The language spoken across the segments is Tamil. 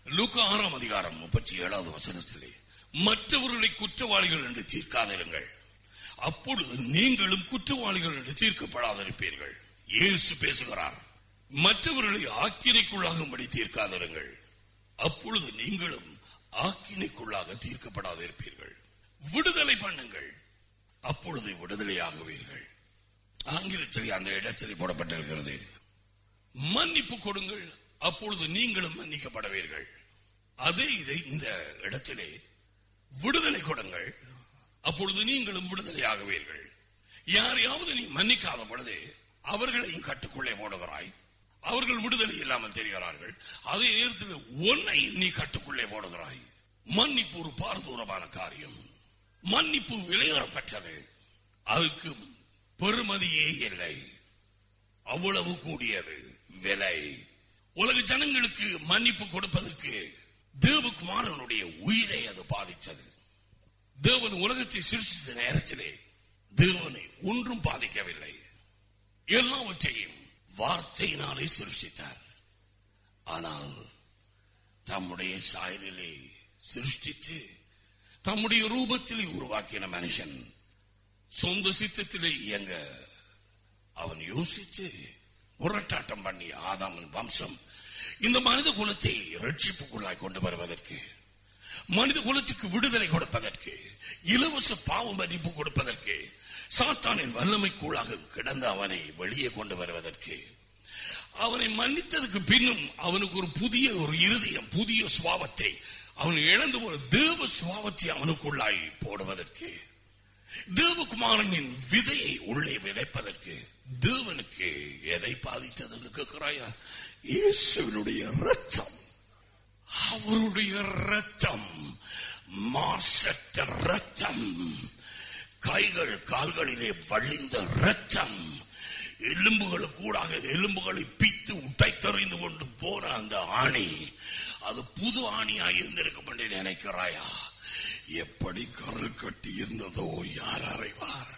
லூக்கா ஆறாம் அதிகாரம் முப்பத்தி ஏழாவது வசனத்திலே மற்றவர்களை குற்றவாளிகள் என்று தீர்க்காதிருங்கள் அப்பொழுது நீங்களும் குற்றவாளிகள் என்று தீர்க்கப்படாதிருப்பீர்கள் இயேசு பேசுகிறார் மற்றவர்களை ஆக்கினைக்குள்ளாகும்படி தீர்க்காதிருங்கள் அப்பொழுது நீங்களும் ஆக்கினைக்குள்ளாக தீர்க்கப்படாதிருப்பீர்கள் விடுதலை பண்ணுங்கள் அப்பொழுது விடுதலையாகுவீர்கள் ஆங்கிலத்தில் அந்த இடத்தில் போடப்பட்டிருக்கிறது மன்னிப்பு கொடுங்கள் அப்பொழுது நீங்களும் மன்னிக்கப்படுவீர்கள் அதே இதை இந்த இடத்திலே விடுதலை கொடுங்கள் அப்பொழுது நீங்களும் விடுதலையாகுவீர்கள் யாரையாவது நீ மன்னிக்காத பொழுது அவர்களையும் கட்டுக்குள்ளே போடுகிறாய் அவர்கள் விடுதலை இல்லாமல் தெரிகிறார்கள் அதே நேரத்தில் உன்னை நீ கட்டுக்குள்ளே போடுகிறாய் மன்னிப்பு ஒரு பாரதூரமான காரியம் மன்னிப்பு விலையேறப்பட்டது அதுக்கு பெருமதியே இல்லை அவ்வளவு கூடியது விலை உலக ஜனங்களுக்கு மன்னிப்பு கொடுப்பதற்கு தேவகுமாரனுடைய உயிரை அது பாதித்தது தேவன் உலகத்தை சிருஷ்டித்த நேரத்திலே தேவனை ஒன்றும் பாதிக்கவில்லை எல்லாவற்றையும் வார்த்தையினாலே சிருஷ்டித்தார் ஆனால் தம்முடைய சாயலிலே சிருஷ்டித்து தம்முடைய ரூபத்திலே உருவாக்கின மனுஷன் சொந்த சித்தத்திலே இயங்க அவன் யோசித்து முரட்டாட்டம் பண்ணி ஆதாமன் வம்சம் இந்த மனித குலத்தை ரட்சிப்புக்குள்ளாய் கொண்டு வருவதற்கு மனித குலத்துக்கு விடுதலை கொடுப்பதற்கு இலவச பாவ மன்னிப்பு கொடுப்பதற்கு சாத்தானின் வல்லமைக்குள்ளாக கிடந்த அவனை வெளியே கொண்டு வருவதற்கு அவனை மன்னித்ததுக்கு பின்னும் அவனுக்கு ஒரு புதிய ஒரு இருதயம் புதிய சுவாபத்தை அவன் இழந்து ஒரு தேவ சுவாபத்தை அவனுக்குள்ளாய் போடுவதற்கு தேவகுமாரனின் விதையை உள்ளே விதைப்பதற்கு தேவனுக்கு எதை பாதித்தது என்று கேட்கிறாயா இயேசுவினுடைய ரத்தம் அவருடைய ரத்தம் மாசற்ற ரத்தம் கைகள் கால்களிலே வழிந்த ரத்தம் எலும்புகளுக்கு கூடாக எலும்புகளை பித்து உடைத்தறிந்து கொண்டு போன அந்த ஆணி அது புது ஆணியாக இருந்திருக்கும் என்று நினைக்கிறாயா எப்படி கருள் கட்டி இருந்ததோ யார் அறிவார்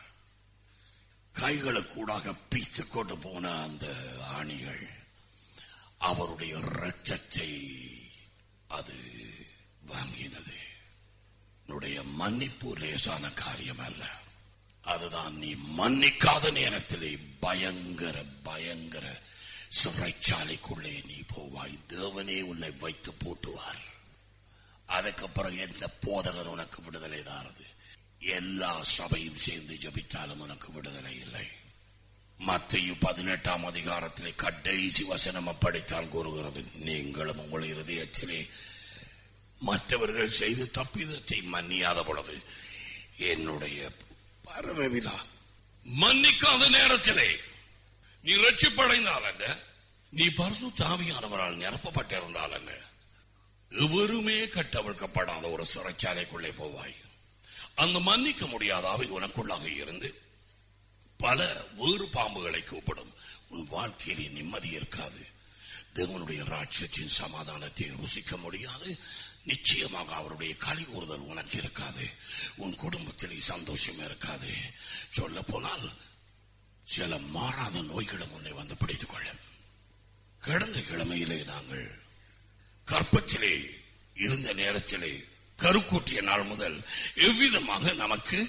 கைகளுக்கூடாக பித்து கொண்டு போன அந்த ஆணிகள் அவருடைய இரத்தத்தை அது வாங்கினது உன்னுடைய மன்னிப்பு லேசான காரியம் அல்ல அதுதான் நீ மன்னிக்காத நேரத்திலே பயங்கர பயங்கர சிறைச்சாலைக்குள்ளே நீ போவாய் தேவனே உன்னை வைத்து போட்டுவார் அதுக்கு பிறகு எந்த போதகர் உனக்கு விடுதலை தாரது எல்லா சபையும் சேர்ந்து ஜபித்தாலும் உனக்கு விடுதலை இல்லை மத்தையு பதினெட்டாம் அதிகாரத்திலே கடைசி வசனம் அப்படித்தான் கூறுகிறது நீங்களும் உங்கள் இருதயத்திலே மற்றவர்கள் செய்து தப்பிதத்தை மன்னியாத பொழுது என்னுடைய பரமவிதா மன்னிக்காத நேரத்திலே நீ ரட்சிப்படைந்தால் என்ன நீ பரிசு தாவியானவரால் நிரப்பப்பட்டிருந்தால் என்ன எவருமே கட்டவிழ்க்கப்படாத ஒரு சிறைச்சாலைக்குள்ளே போவாய் அந்த மன்னிக்க முடியாத அவை உனக்குள்ளாக இருந்து பல வேறு பாம்புகளை கூப்பிடும் உன் வாழ்க்கையிலே நிம்மதி இருக்காது தேவனுடைய ராட்சத்தின் சமாதானத்தை ருசிக்க முடியாது நிச்சயமாக அவருடைய களி கூறுதல் உனக்கு இருக்காது உன் குடும்பத்திலே சந்தோஷம் இருக்காது சொல்ல போனால் சில மாறாத நோய்களும் உன்னை வந்து பிடித்துக் கொள்ளும் கடந்த கிழமையிலே நாங்கள் கற்பத்திலே இருந்த நேரத்திலே கருக்கூட்டிய நாள் முதல் எவ்விதமாக நமக்கு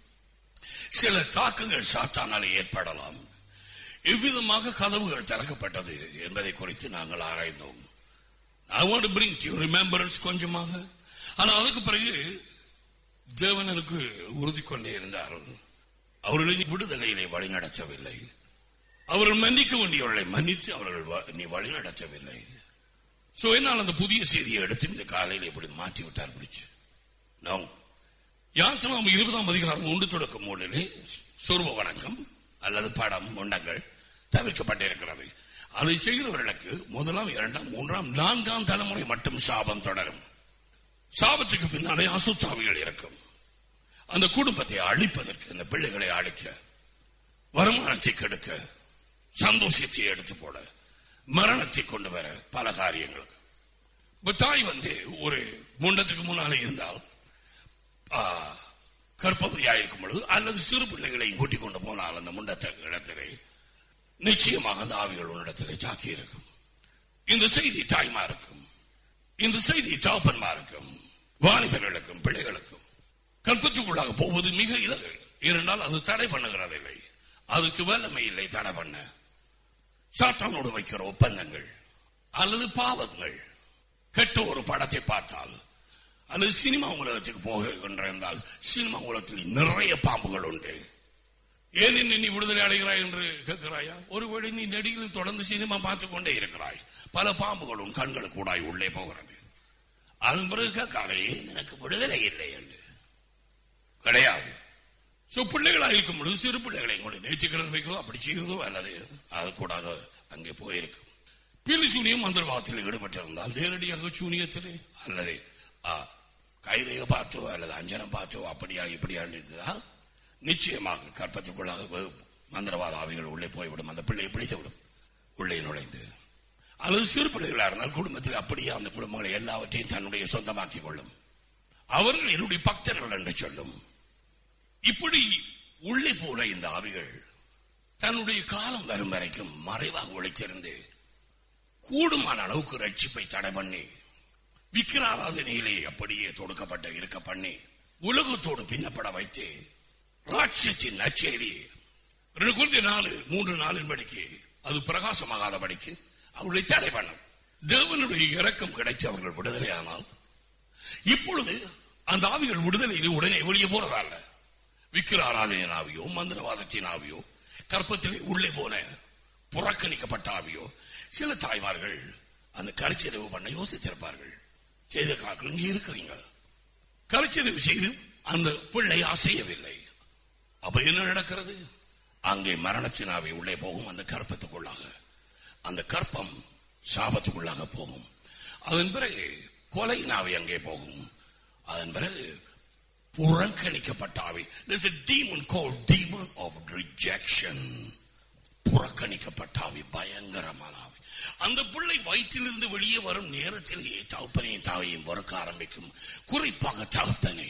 சில தாக்கங்கள் சாத்தானாலே ஏற்படலாம் எவ்விதமாக கதவுகள் திறக்கப்பட்டது என்பதை குறித்து நாங்கள் ஆராய்ந்தோம் I want bring you remembrance கொஞ்சமாக ஆனா அதுக்கு பிறகு தேவன் எனக்கு உறுதி கொண்டே இருந்தார் அவர்களை விடுதலையிலே வழிநடத்தவில்லை அவர்கள் மன்னிக்க வேண்டியவர்களை மன்னித்து அவர்கள் வ- நீ வழிநடத்தவில்லை சோ என்னால் அந்த புதிய செய்தியை எடுத்து இந்த காலையில் இப்படி மாற்றி விட்டார் பிடிச்சு நோ யாத்திராம் இருபதாம் அதிகாரம் உண்டு தொடக்கம் மூலிலே சொருப வணக்கம் அல்லது படம் முண்டங்கள் தவிர்க்கப்பட்டிருக்கிறது அதை செய்கிறவர்களுக்கு முதலாம் இரண்டாம் மூன்றாம் நான்காம் தலைமுறை மட்டும் சாபம் தொடரும் சாபத்துக்கு பின்னாலே அசுத்தாவிகள் இருக்கும் அந்த குடும்பத்தை அழிப்பதற்கு அந்த பிள்ளைகளை அழிக்க வருமானத்தை கெடுக்க சந்தோஷத்தை எடுத்து போட மரணத்தை கொண்டு வர பல காரியங்களுக்கு இப்ப தாய் வந்து ஒரு முண்டத்துக்கு முன்னாலே இருந்தால் ஆ, கர்ப்பவதியாயிருக்கும் பொழுது அல்லது சிறு பிள்ளைகளையும் கூட்டிக் கொண்டு போனால் அந்த முண்டத்த இடத்திலே நிச்சயமாக அந்த ஆவிகள் உன்னிடத்திலே தாக்கி இருக்கும் இந்த செய்தி தாய்மாருக்கும் இந்த செய்தி தாப்பன்மாருக்கும் வாலிபர்களுக்கும் பிள்ளைகளுக்கும் கற்பத்துக்குள்ளாக போவது மிக இலகு இருந்தால் அது தடை பண்ணுகிறதில்லை அதுக்கு வல்லமை இல்லை தடை பண்ண சாத்தானோடு வைக்கிற ஒப்பந்தங்கள் அல்லது பாவங்கள் கெட்ட ஒரு படத்தை பார்த்தால் அல்லது சினிமா உலகத்துக்கு போகின்றால் சினிமா உலகத்தில் நிறைய பாம்புகள் உண்டு ஏன் என்ன நீ விடுதலை அடைகிறாய் என்று கேட்கிறாயா ஒருவேளை நீ நெடியில் தொடர்ந்து சினிமா பார்த்து கொண்டே இருக்கிறாய் பல பாம்புகளும் கண்களுக்கு கூடாய் உள்ளே போகிறது அதன் பிறகு கேட்காதே எனக்கு விடுதலை இல்லை என்று கிடையாது சோ பிள்ளைகளா இருக்கும் பொழுது சிறு பிள்ளைகளை கூட நேற்றுக்கிழமை வைக்கிறதோ அப்படி செய்கிறதோ அல்லது அது கூடாத அங்கே போயிருக்கும் பில்லி சூனியம் மந்திரவாதத்தில் ஈடுபட்டிருந்தால் நேரடியாக சூனியத்திலே அல்லது ஆ, கைரையை பார்த்தோ அல்லது அஞ்சனம் பார்த்தோ அப்படியா இப்படியா இருந்தால் நிச்சயமாக கற்பத்துக்குள்ளாக வெ- மந்திரவாத ஆவிகள் உள்ளே போய்விடும் அந்த பிள்ளையை பிடித்து விடும் உள்ளே நுழைந்து அல்லது சிறு பிள்ளைகளா இருந்தால் குடும்பத்தில் அப்படியே அந்த குடும்பங்களை எல்லாவற்றையும் தன்னுடைய சொந்தமாக்கிக் கொள்ளும் அவர்கள் என்னுடைய பக்தர்கள் என்று சொல்லும் இப்படி உள்ளே போன இந்த ஆவிகள் தன்னுடைய காலம் வரும் வரைக்கும் மறைவாக ஒழித்திருந்து கூடுமான அளவுக்கு ரட்சிப்பை தடை பண்ணி விக்கிராராதனையிலே அப்படியே தொடுக்கப்பட்ட இருக்க பண்ணி உலகத்தோடு பின்னப்பட வைத்து ராட்சியத்தின் நற்செய்தி ரெண்டு குழந்தை நாலு மூன்று நாளின் படிக்கு அது பிரகாசமாகாதபடிக்கு அவர்களை தடை பண்ணும் தேவனுடைய இரக்கம் கிடைத்து அவர்கள் விடுதலையானால் இப்பொழுது அந்த ஆவிகள் விடுதலையில் உடனே வெளியே போறதல்ல விக்கிர ஆராதனையின் ஆவியோ மந்திரவாதத்தின் ஆவியோ கற்பத்திலே உள்ளே போன புறக்கணிக்கப்பட்ட ஆவியோ சில தாய்மார்கள் அந்த கருச்செறிவு பண்ண யோசித்திருப்பார்கள் செய்த காக்கள் இங்கே இருக்கிறீங்க கருச்செறிவு செய்து அந்த பிள்ளை அசையவில்லை அப்ப என்ன நடக்கிறது அங்கே மரணத்தின் ஆவி உள்ளே போகும் அந்த கற்பத்துக்குள்ளாக அந்த கற்பம் சாபத்துக்குள்ளாக போகும் அதன் பிறகு கொலையின் ஆவி அங்கே போகும் அதன் பிறகு புறக்கணிக்கப்பட்ட ஆவி there's a demon called demon of rejection புறக்கணிக்கப்பட்ட ஆவி பயங்கரமான ஆவி அந்த பிள்ளை வயிற்றிலிருந்து வெளியே வரும் நேரத்திலேயே தகப்பனையும் தாவையும் வறுக்க ஆரம்பிக்கும் குறிப்பாக தகப்பனை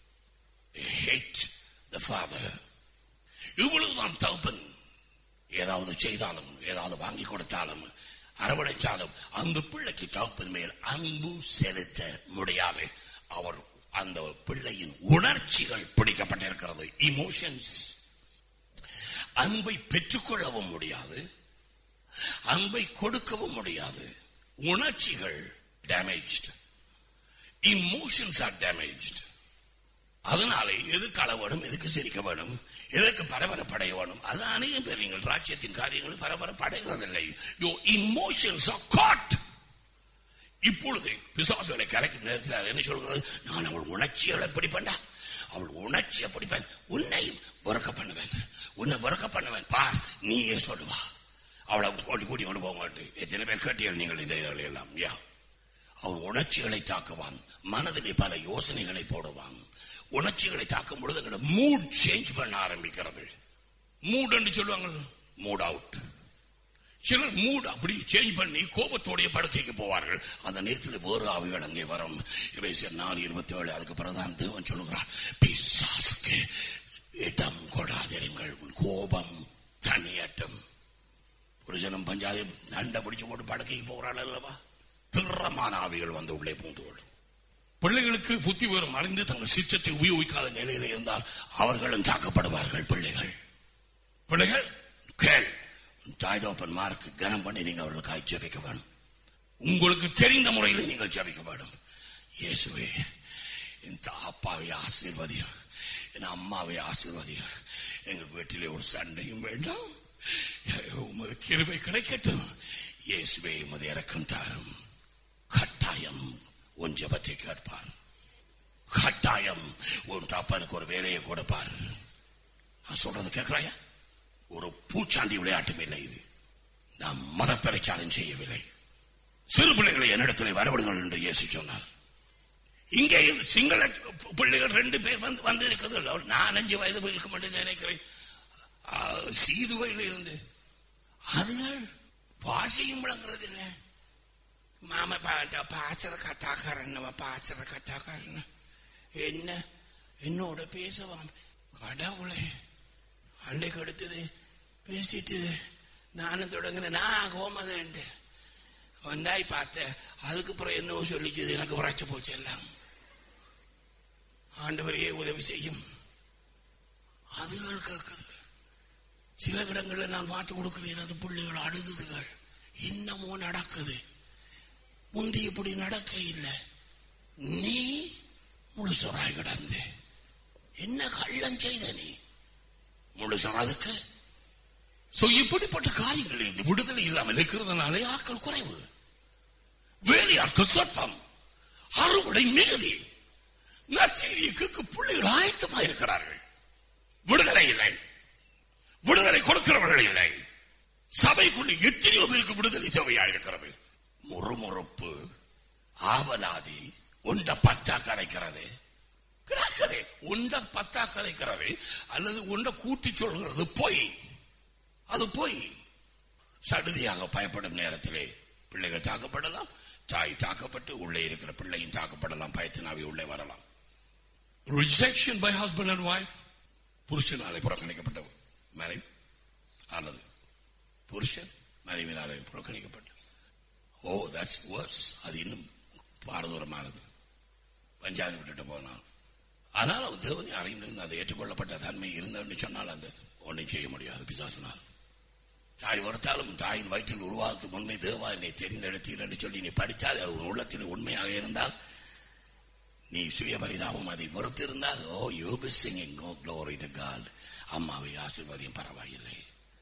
hate the father இவ்வளவுதான் தகப்பன் ஏதாவது செய்தாலும் ஏதாவது வாங்கி கொடுத்தாலும் அரவணைச்சாலும் அந்த பிள்ளைக்கு தகப்பன் மேல் அன்பு செலுத்த முடியாது அவர் அந்த பிள்ளையின் உணர்ச்சிகள் பிடிக்கப்பட்டிருக்கிறது இமோஷன்ஸ் அன்பை பெற்றுக்கொள்ளவும் முடியாது அன்பை கொடுக்கவும் முடியாது உணர்ச்சிகள் டேமேஜ்ட் இமோஷன்ஸ் ஆர் டேமேஜ்ட் அதனாலே எதுக்கு அள வேணும் எதுக்கு சிரிக்க வேணும் எதற்கு பரபரப்படைய வேணும் அது அநேகம் பேர் நீங்கள் ராஜ்யத்தின் காரியங்கள் பரபரப்படைகிறதில்லை யோ இமோஷன்ஸ் ஆர் காட் இப்பொழுது பிசாசுகளை கலைக்கும் நேரத்தில் அது என்ன சொல்கிறது நான் அவள் உணர்ச்சிகளை பிடிப்பேன்டா அவள் உணர்ச்சியை பிடிப்பேன் உன்னையும் உறக்க பண்ணுவேன் உன்னை உறக்க பண்ணுவேன் பார் நீயே சொல்லுவா அவளை கூட்டி கூட்டி கொண்டு போக மாட்டேன் எத்தனை பேர் கேட்டீர்கள் நீங்கள் இதை எல்லாம் யா அவன் உணர்ச்சிகளை தாக்குவான் மனதிலே பல யோசனைகளை போடுவான் உணர்ச்சிகளை தாக்கும் பொழுது எங்களோட மூட் சேஞ்ச் பண்ண ஆரம்பிக்கிறது மூட் என்று சொல்லுவாங்க மூட் அவுட் சிலர் மூட் அப்படி சேஞ்ச் பண்ணி கோபத்தோடைய படுக்கைக்கு போவார்கள் அந்த நேரத்தில் வேறு ஆவிகள் அங்கே வரும் இவை நாலு இருபத்தி ஏழு அதுக்கு பிறகுதான் தேவன் சொல்லுகிறார் பிசாசுக்கு இடம் கொடாதிருங்கள் உன் கோபம் தனியட்டும் புருஷனும் பஞ்சாதியும் நண்டை பிடிச்சு போட்டு படுக்கைக்கு போகிறாள் அல்லவா திறமான ஆவிகள் வந்து உள்ளே பூந்து கொள்ளும் பிள்ளைகளுக்கு புத்தி வரும் அறிந்து தங்கள் சிற்றத்தை உபயோகிக்காத நிலையில இருந்தால் அவர்களும் தாக்கப்படுவார்கள் பிள்ளைகள் பிள்ளைகள் கேள் தாய் தோப்பன்மாருக்கு கனம் பண்ணி நீங்க அவர்களுக்காக ஜெபிக்க வேணும் உங்களுக்கு தெரிந்த முறையில் நீங்கள் ஜெபிக்க வேணும் இயேசுவே என் அப்பாவை ஆசீர்வதியும் என் அம்மாவை ஆசீர்வதியும் எங்கள் வீட்டிலே ஒரு சண்டையும் வேண்டாம் உமது கிருபை கிடைக்கட்டும் இயேசுவே உமது இறக்கம் தாரும் கட்டாயம் உன் ஜபத்தை கேட்பார் கட்டாயம் உன் தப்பனுக்கு ஒரு வேலையை கொடுப்பார் நான் சொல்றது கேட்கிறாயா ஒரு பூச்சாண்டி விளையாட்டும் இல்லை இது நாம் மத பிரச்சாரம் செய்யவில்லை சிறு பிள்ளைகளை என்னிடத்தில் வரவிடுங்கள் என்று இயேசு சொன்னார் இங்கே இந்த சிங்கள பிள்ளைகள் ரெண்டு பேர் வந்து வந்து இருக்குது ஒரு நாலஞ்சு வயது இருக்க மாட்டேன்னு நினைக்கிறேன் ஆ, சீதுவையில் இருந்து அதுகள் பாசையும் விளங்குறது இல்லை மாம பாசர கட்டாக்காரன் பாசர கட்டாக்காரன் என்ன என்னோட பேசுவான் கடவுளே அன்னைக்கு எடுத்தது பேசிட்டு நானும் தொடங்கினேன் நான் கோமதேன்ட்டு வந்தாய் பார்த்தேன் அதுக்கு பிறகு என்னவோ சொல்லிச்சது எனக்கு உரைச்சு போச்சு எல்லாம் ஆண்டவரையே உதவி செய்யும் அதுகள் கேட்குது சில இடங்களில் நான் பார்த்து கொடுக்கிறேன் அது பிள்ளைகள் அழுகுதுகள் என்னமோ நடக்குது முந்தி இப்படி நடக்க இல்லை நீ முழுசுறாய் கிடந்து என்ன கள்ளம் செய்த நீ முழுசுற அதுக்கு சோ இப்படிப்பட்ட காரியங்களில் விடுதலை இல்லாமல் இருக்கிறதுனாலே ஆட்கள் குறைவு வேலையாட்கள் சொற்பம் அறுவடை மிகுதி நச்செய்திக்கு பிள்ளைகள் ஆயத்தமா இருக்கிறார்கள் விடுதலை இல்லை விடுதலை கொடுக்கிறவர்கள் இல்லை சபைக்குள்ள எத்தனையோ பேருக்கு விடுதலை தேவையா இருக்கிறது முறுமுறுப்பு ஆவலாதி உண்ட பத்தா கரைக்கிறது கிடக்குது உண்ட பத்தா கரைக்கிறது அல்லது உண்ட கூட்டி சொல்கிறது பொய் அது பொய் சடுதியாக பயப்படும் நேரத்திலே பிள்ளைகள் தாக்கப்படலாம் தாய் தாக்கப்பட்டு உள்ளே இருக்கிற பிள்ளையும் தாக்கப்படலாம் பயத்தினாவி உள்ளே வரலாம் rejection by husband and wife புருஷனாலே புறக்கணிக்கப்பட்ட மனைவி அல்லது புருஷன் மனைவினாலே புறக்கணிக்கப்பட்ட ஓ தட்ஸ் வர்ஸ் அது இன்னும் பாரதூரமானது பஞ்சாயத்து விட்டுட்டு போனால் ஆனால் தேவனை அறிந்திருந்து அதை ஏற்றுக்கொள்ளப்பட்ட தன்மை இருந்தன்னு சொன்னால் அந்த ஒன்றும் செய்ய முடியாது பிசாசினால் தாய் வறுத்தாலும் தாயின் வயிற்றில் உருவாக்கும் உண்மை தேவா என்னை தெரிந்தெடுத்தீர் என்று சொல்லி நீ படித்தால் அது உன் உள்ளத்தில் உண்மையாக இருந்தால் நீ சுயபரிதாபம் அதை வெறுத்திருந்தால் O you be singing O glory to God அம்மாவை ஆசிர்வதியும் பரவாயில்லை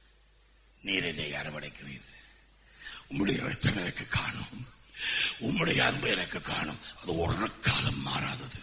நீர் என்னை அரவணைக்கிறீர் உம்முடைய ரத்தம் எனக்கு காணும் உம்முடைய அன்பு எனக்கு காணும் அது ஒரு காலம் மாறாதது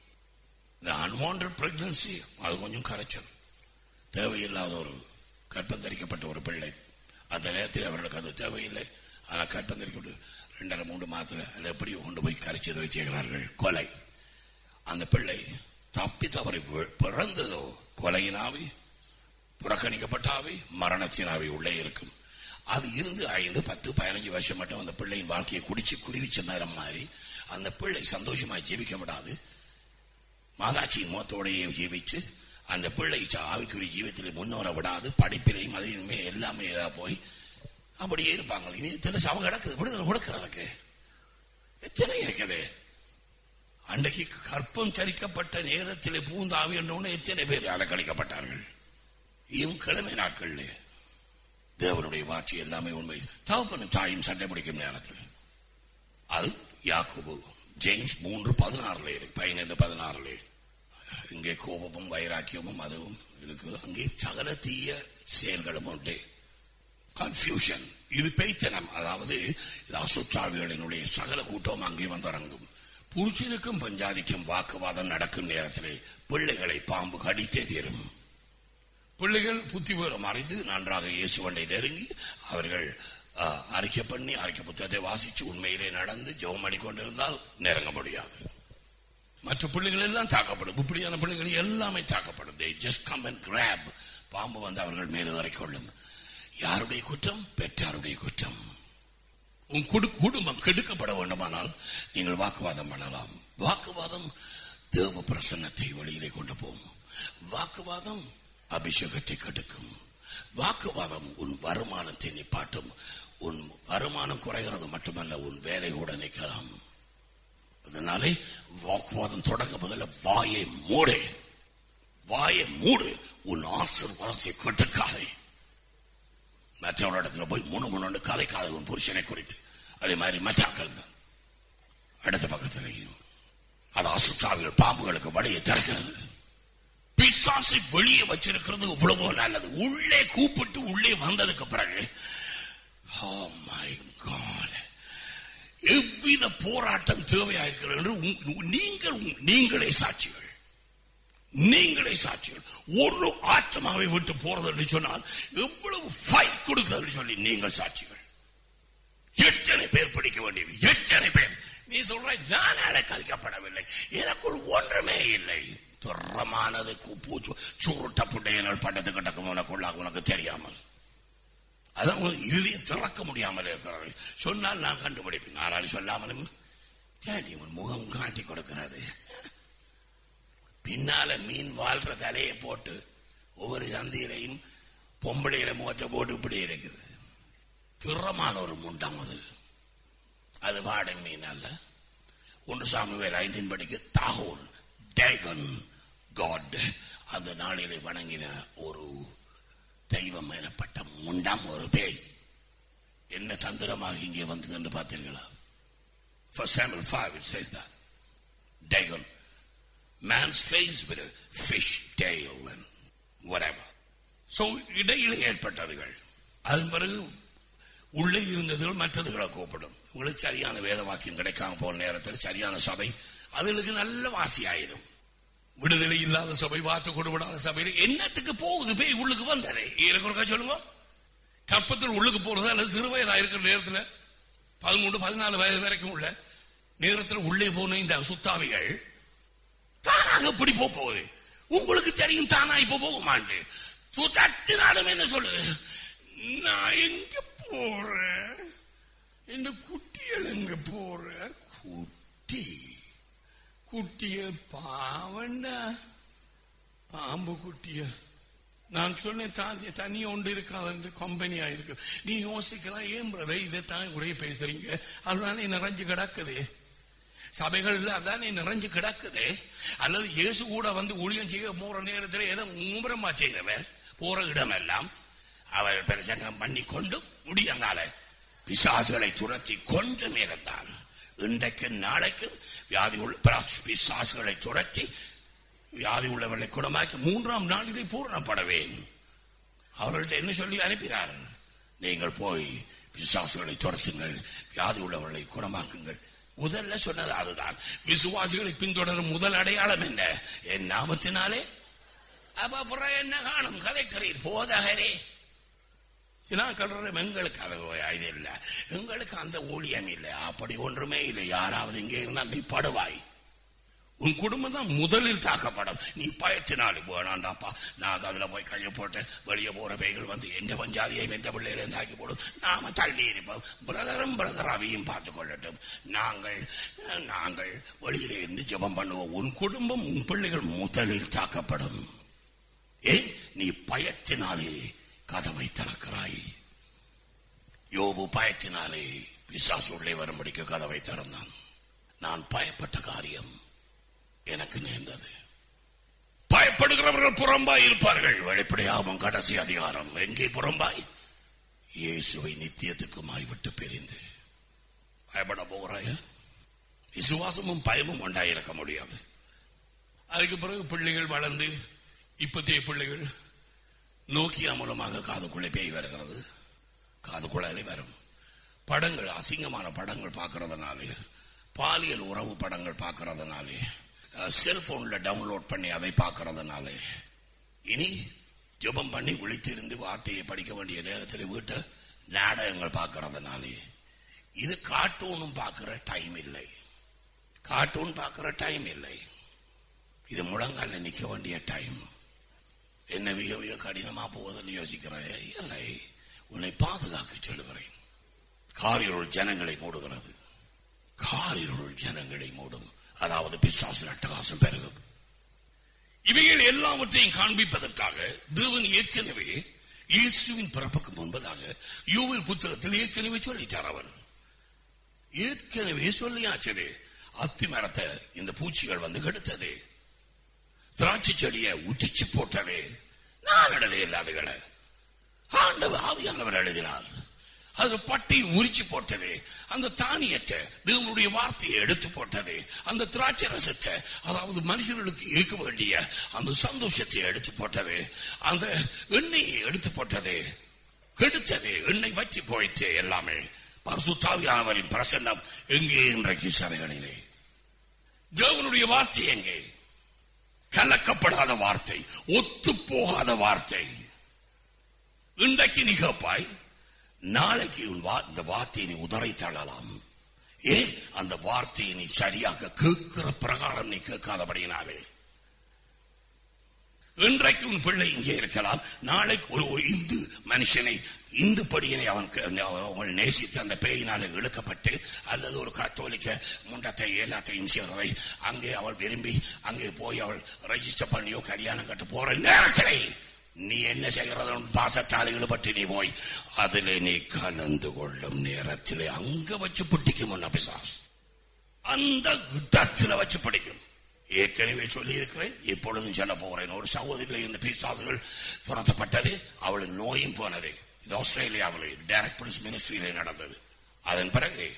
இந்த அன்வான்ட் பிரெக்னன்சி அது கொஞ்சம் கரைச்சல் தேவையில்லாத ஒரு கற்பந்தரிக்கப்பட்ட ஒரு பிள்ளை அந்த நேரத்தில் அவர்களுக்கு அது தேவையில்லை ஆனால் கற்பந்தரிக்கப்பட்டு ரெண்டரை மூன்று மாதத்தில் அதை எப்படி கொண்டு போய் கரைச்சி வச்சுக்கிறார்கள் கொலை அந்த பிள்ளை தப்பி தவறி பிறந்ததோ கொலையின் ஆவி புறக்கணிக்கப்பட்ட ஆவி மரணத்தின் ஆவி உள்ளே இருக்கும் அது இருந்து ஐந்து பத்து பதினஞ்சு வருஷம் மட்டும் அந்த பிள்ளையின் வாழ்க்கையை குடிச்சு குருவிச்ச நேரம் மாதிரி அந்த பிள்ளை சந்தோஷமாய் ஜீவிக்க விடாது மாதாட்சியின் முகத்தோடையே ஜீவிச்சு அந்த பிள்ளை ஆவிக்குரிய ஜீவத்தில் முன்னோர விடாது படிப்பிலையும் அதையுமே எல்லாமே ஏதா போய் அப்படியே இருப்பாங்க இனி எத்தனை சவம் கிடக்குது விடுதலை கொடுக்கறதுக்கு எத்தனை இருக்குது அன்றைக்கு கற்பம் சரிக்கப்பட்ட நேரத்தில் பூந்தாவி என்னொன்னு எத்தனை பேர் அலக்கழிக்கப்பட்டார்கள் இவன் கிழமை நாட்கள்ல தேவனுடைய வாட்சி எல்லாமே உண்மை தகப்பனும் தாயும் சண்டை பிடிக்கும் நேரத்தில் அது யாக்கோபு ஜேம்ஸ் மூன்று பதினாறுல இருக்கு பதினைந்து பதினாறுல இங்கே கோபமும் வைராக்கியமும் அதுவும் இருக்குது அங்கே சகல தீய செயல்களும் உண்டு கன்ஃபியூஷன் இது பெய்த்தனம் அதாவது இது அசுற்றாவிகளினுடைய சகல கூட்டம் அங்கே வந்தறங்கும் புருஷனுக்கும் பஞ்சாதிக்கும் வாக்குவாதம் நடக்கும் நேரத்திலே பிள்ளைகளை பாம்பு கடித்தே தீரும் பிள்ளைகள் புத்திபூரம் அறிந்து நன்றாக இயேசுவண்டை நெருங்கி அவர்கள் அறிக்கை பண்ணி அறிக்கை புத்தகத்தை வாசிச்சு உண்மையிலே நடந்து ஜெபம் பண்ணி கொண்டிருந்தால் நெருங்க முடியாது மற்ற பிள்ளைகள் எல்லாம் தாக்கப்படும் இப்படியான பிள்ளைகள் எல்லாமே தாக்கப்படும் they just come and grab பாம்பு வந்து அவர்கள் மேலே கொள்ளும் யாருடைய குற்றம் பெற்றாருடைய குற்றம் உன் குடும்பம் கெடுக்கப்பட வேண்டுமானால் நீங்கள் வாக்குவாதம் பண்ணலாம் வாக்குவாதம் தேவ பிரசன்னத்தை வெளியிலே கொண்டு போகும் வாக்குவாதம் அபிஷேகத்தை கெடுக்கும் வாக்குவாதம் உன் வருமானத்தை நிப்பாட்டும் உன் வருமானம் குறைகிறது மட்டுமல்ல உன் வேலை கூட நிற்கலாம் அதனாலே வாக்குவாதம் தொடங்க முதல்ல வாயை மூடு வாயை மூடு உன் ஆசீர்வாதத்தை கெடுக்காதே மற்றவரோட இடத்துல போய் மூணு மூணு கதைக்காத உன் புருஷனை குறித்து அதே மாதிரி மச்சாக்கள் தான் அடுத்த பக்கத்திலையும் அது அசுற்றாவிகள் பாம்புகளுக்கு வழியை திறக்கிறது பிசாசை வெளியே வச்சிருக்கிறது இவ்வளவோ நல்லது உள்ளே கூப்பிட்டு உள்ளே வந்ததுக்கு பிறகு oh my God. எவ்வித போராட்டம் தேவையாயிருக்கிறது என்று நீங்கள் நீங்களே சாட்சிகள் நீங்களே சாட்சிகள் ஒரு ஆற்றமாவை விட்டு போறது என்று சொன்னால் எவ்வளவு ஃபைட் கொடுக்கிறது சொல்லி நீங்கள் சாட்சிகள் எத்தனை பேர் பிடிக்க வேண்டியது எத்தனை பேர் நீ சொல்ற நான் அடைக்கழிக்கப்படவில்லை எனக்குள் ஒன்றுமே இல்லை துறமானது பூச்சு சுருட்ட புட்டையனால் பட்டத்து கட்டக்கும் உனக்குள்ளாக உனக்கு தெரியாமல் அதான் இறுதியும் திறக்க முடியாமல் இருக்கிறது சொன்னால் நான் கண்டுபிடிப்பேன் ஆனால் சொல்லாமலும் சரி உன் முகம் காட்டி கொடுக்கிறது பின்னால மீன் வாழ்ற தலையை போட்டு ஒவ்வொரு சந்தையிலையும் பொம்பளையில முகத்தை போட்டு இப்படி இருக்குது திறமான ஒரு முண்டம் அது அது வாடை மீன் அல்ல ஒன்று சாமுவேல் ஐந்தின் படிக்கு தாகோர் டேகன் காட் அந்த நாளிலே வணங்கின ஒரு தெய்வம் எனப்பட்ட முண்டாம் ஒரு பேய் என்ன தந்திரமாக இங்கே வந்தது என்று பார்த்தீர்களா For Samuel 5 it says that. Dagon. Man's face with a fish tail and whatever. So இடையிலே ஏற்பட்டதுகள் அதன் பிறகு உள்ளே இருந்ததுகள் மற்றதுகளை கூப்பிடும் உங்களுக்கு சரியான வேத வாக்கியம் கிடைக்காம போன நேரத்தில் சரியான சபை அதுகளுக்கு நல்ல வாசி ஆயிரும் விடுதலை இல்லாத சபை வார்த்தை கொடுபடாத சபையில என்னத்துக்கு போகுது பேய் உள்ளுக்கு வந்ததே எனக்கு ஒருக்கா சொல்லுங்க கற்பத்தில் உள்ளுக்கு போறது அல்லது சிறு வயதா இருக்கிற நேரத்தில் பதிமூன்று பதினாலு வயது வரைக்கும் உள்ள நேரத்தில் உள்ளே போன இந்த சுத்தாவிகள் தானாக எப்படி போக போகுது உங்களுக்கு தெரியும் தானா இப்ப போக மாட்டேன் சுத்தத்தினாலும் என்ன சொல்லுது நான் எங்க போறேன் இந்த குட்டிகள் எங்க போற குட்டி குட்டிய பாவண்டா பாம்பு குட்டிய நான் சொன்னேன் தாதி தனி ஒன்று இருக்காது கம்பெனியா இருக்கு நீ யோசிக்கலாம் ஏன் பிரதர் இதைத்தான் உடைய பேசுறீங்க அதுதானே நிறைஞ்சு கிடக்குது சபைகள்ல அதானே நிறைஞ்சு கிடக்குது அல்லது இயேசு கூட வந்து ஊழியம் செய்ய போற நேரத்தில் ஏதோ மும்முரமா செய்தவர் போற இடமெல்லாம் அவர் பிரசங்கம் பண்ணி கொண்டு முடியங்கால பிசாசுகளை துரத்தி கொண்டு இருந்தான் இன்றைக்கு நாளைக்கு வியாதி உள்ள பிராஸ்- பிசாசுகளை துரத்தி வியாதி உள்ளவர்களை குணமாக்கி மூன்றாம் நாளிலே பூரணப்படவேன் அவர்கள்ட்ட என்ன சொல்லி அனுப்பினார் நீங்கள் போய் பிசாசுகளை துரத்துங்கள் வியாதி உள்ளவர்களை குணமாக்குங்கள் முதல்ல சொன்னது அதுதான் விசுவாசிகளை பின்தொடரும் முதல் அடையாளம் என்ன என் நாமத்தினாலே அப்ப அப்புறம் என்ன காணும் கதைக்கிறீர் போதகரே சினாக்கள் எங்களுக்கு அது இது இல்லை எங்களுக்கு அந்த ஊழியம் இல்லை அப்படி ஒன்றுமே இல்லை யாராவது இங்கே இருந்தால் நீ படுவாய் உன் குடும்பம் தான் முதலில் தாக்கப்படும் நீ பயத்தினாலும் வேணாண்டாப்பா நான் அதுல போய் கையை போட்டு வெளியே போற பேய்கள் வந்து எந்த பஞ்சாதியை வென்ற பிள்ளைகளை தாக்கி போடும் நாம தள்ளி இருப்போம் பிரதரும் பிரதர் அவையும் பார்த்து கொள்ளட்டும் நாங்கள் நாங்கள் வெளியிலே இருந்து ஜெபம் பண்ணுவோம் உன் குடும்பம் உன் பிள்ளைகள் முதலில் தாக்கப்படும் ஏன் நீ பயத்தினாலே கதவை திறக்கிறாய் யோபு பயத்தினாலே பிசாசு உள்ளே வரும்படிக்கு கதவை திறந்தான் நான் பயப்பட்ட காரியம் எனக்கு நேர்ந்தது பயப்படுகிறவர்கள் புறம்பாய் இருப்பார்கள் வெளிப்படையாகும் கடைசி அதிகாரம் எங்கே புறம்பாய் இயேசுவை நித்தியத்துக்குமாய் விட்டு பிரிந்து பயப்பட போகிறாய விசுவாசமும் பயமும் உண்டாயிருக்க முடியாது அதுக்கு பிறகு பிள்ளைகள் வளர்ந்து இப்பத்திய பிள்ளைகள் நோக்கியா மூலமாக காதுக்குள்ளே பேய் வருகிறது காதுக்குள்ளாலே வரும் படங்கள் அசிங்கமான படங்கள் பார்க்கறதுனாலே பாலியல் உறவு படங்கள் பார்க்கறதுனாலே செல்போன்ல டவுன்லோட் பண்ணி அதை பார்க்கறதுனாலே இனி ஜெபம் பண்ணி விழித்திருந்து வார்த்தையை படிக்க வேண்டிய நேரத்தில் வீட்டை நாடகங்கள் பார்க்கறதுனாலே இது கார்ட்டூனும் பார்க்கிற டைம் இல்லை கார்ட்டூன் பார்க்கிற டைம் இல்லை இது முழங்கால நிக்க வேண்டிய டைம் என்ன மிக மிக கடினமா போவதுன்னு யோசிக்கிறேன் இல்லை உன்னை பாதுகாக்க சொல்லுகிறேன் காரிருள் ஜனங்களை மூடுகிறது காரிருள் ஜனங்களை மூடும் அதாவது பிசாசு அட்டகாசம் பெருகும் இவைகள் எல்லாவற்றையும் காண்பிப்பதற்காக தேவன் ஏற்கனவே இயேசுவின் பிறப்புக்கு முன்பதாக யோவில் புத்தகத்தில் ஏற்கனவே சொல்லிட்டார் அவர் ஏற்கனவே சொல்லியாச்சது அத்தி மரத்தை இந்த பூச்சிகள் வந்து கெடுத்தது திராட்சை செடியை உச்சிச்சு போட்டது நான் எழுத இல்லாதகளை ஆண்டவர் ஆவியானவர் எழுதினார் அது பட்டி உரிச்சு போட்டது அந்த தானியத்தை தேவனுடைய வார்த்தையை எடுத்து போட்டது அந்த திராட்சை ரசத்தை அதாவது மனுஷர்களுக்கு இருக்க வேண்டிய அந்த சந்தோஷத்தை எடுத்து போட்டது அந்த எண்ணெயை எடுத்து போட்டது கெடுத்தது எண்ணெய் வற்றி போயிட்டு எல்லாமே பரிசுத்தாவியானவரின் பிரசன்னம் எங்கே இன்றைக்கு சபைகளிலே தேவனுடைய வார்த்தை எங்கே கலக்கப்படாத வார்த்தை ஒத்து போகாத வார்த்தை இன்றைக்கு நீ கேட்பாய் நாளைக்கு உன் வா- இந்த வார்த்தையை நீ உதறை தள்ளலாம் ஏன் அந்த வார்த்தையை நீ சரியாக கேட்கிற பிரகாரம் நீ கேட்காதபடியினாலே இன்றைக்கு உன் பிள்ளை இங்கே இருக்கலாம் நாளைக்கு ஒரு ஒரு இந்து மனுஷனை இந்து படியினை அவன் க- அவன் நேசித்து அந்த பேயினால இழுக்கப்பட்டு அல்லது ஒரு கத்தோலிக்க முண்டத்தை எல்லாத்தையும் சேர்வை அங்கே அவள் விரும்பி அங்கே போய் அவள் ரெஜிஸ்டர் பண்ணியோ கல்யாணம் கட்ட போற நேரத்திலே நீ என்ன செய்கிறதும் பாசத்தால் ஈடுபட்டு நீ போய் அதிலே நீ கலந்து கொள்ளும் நேரத்திலே அங்க வச்சு பிடிக்கும் உன்னை பிசாசு அந்த இடத்துல வச்சு பிடிக்கும் ஏற்கனவே சொல்லி இருக்கிறேன் இப்பொழுதும் சொல்ல போகிறேன் ஒரு சகோதரியில் இந்த பிசாசுகள் துரத்தப்பட்டது அவளுக்கு நோயும் போனது இது ஆஸ்திரேலியாவில் டைரக்ட் பிரின்ஸ் மினிஸ்ட்ரியிலே நடந்தது அதன் பிறகு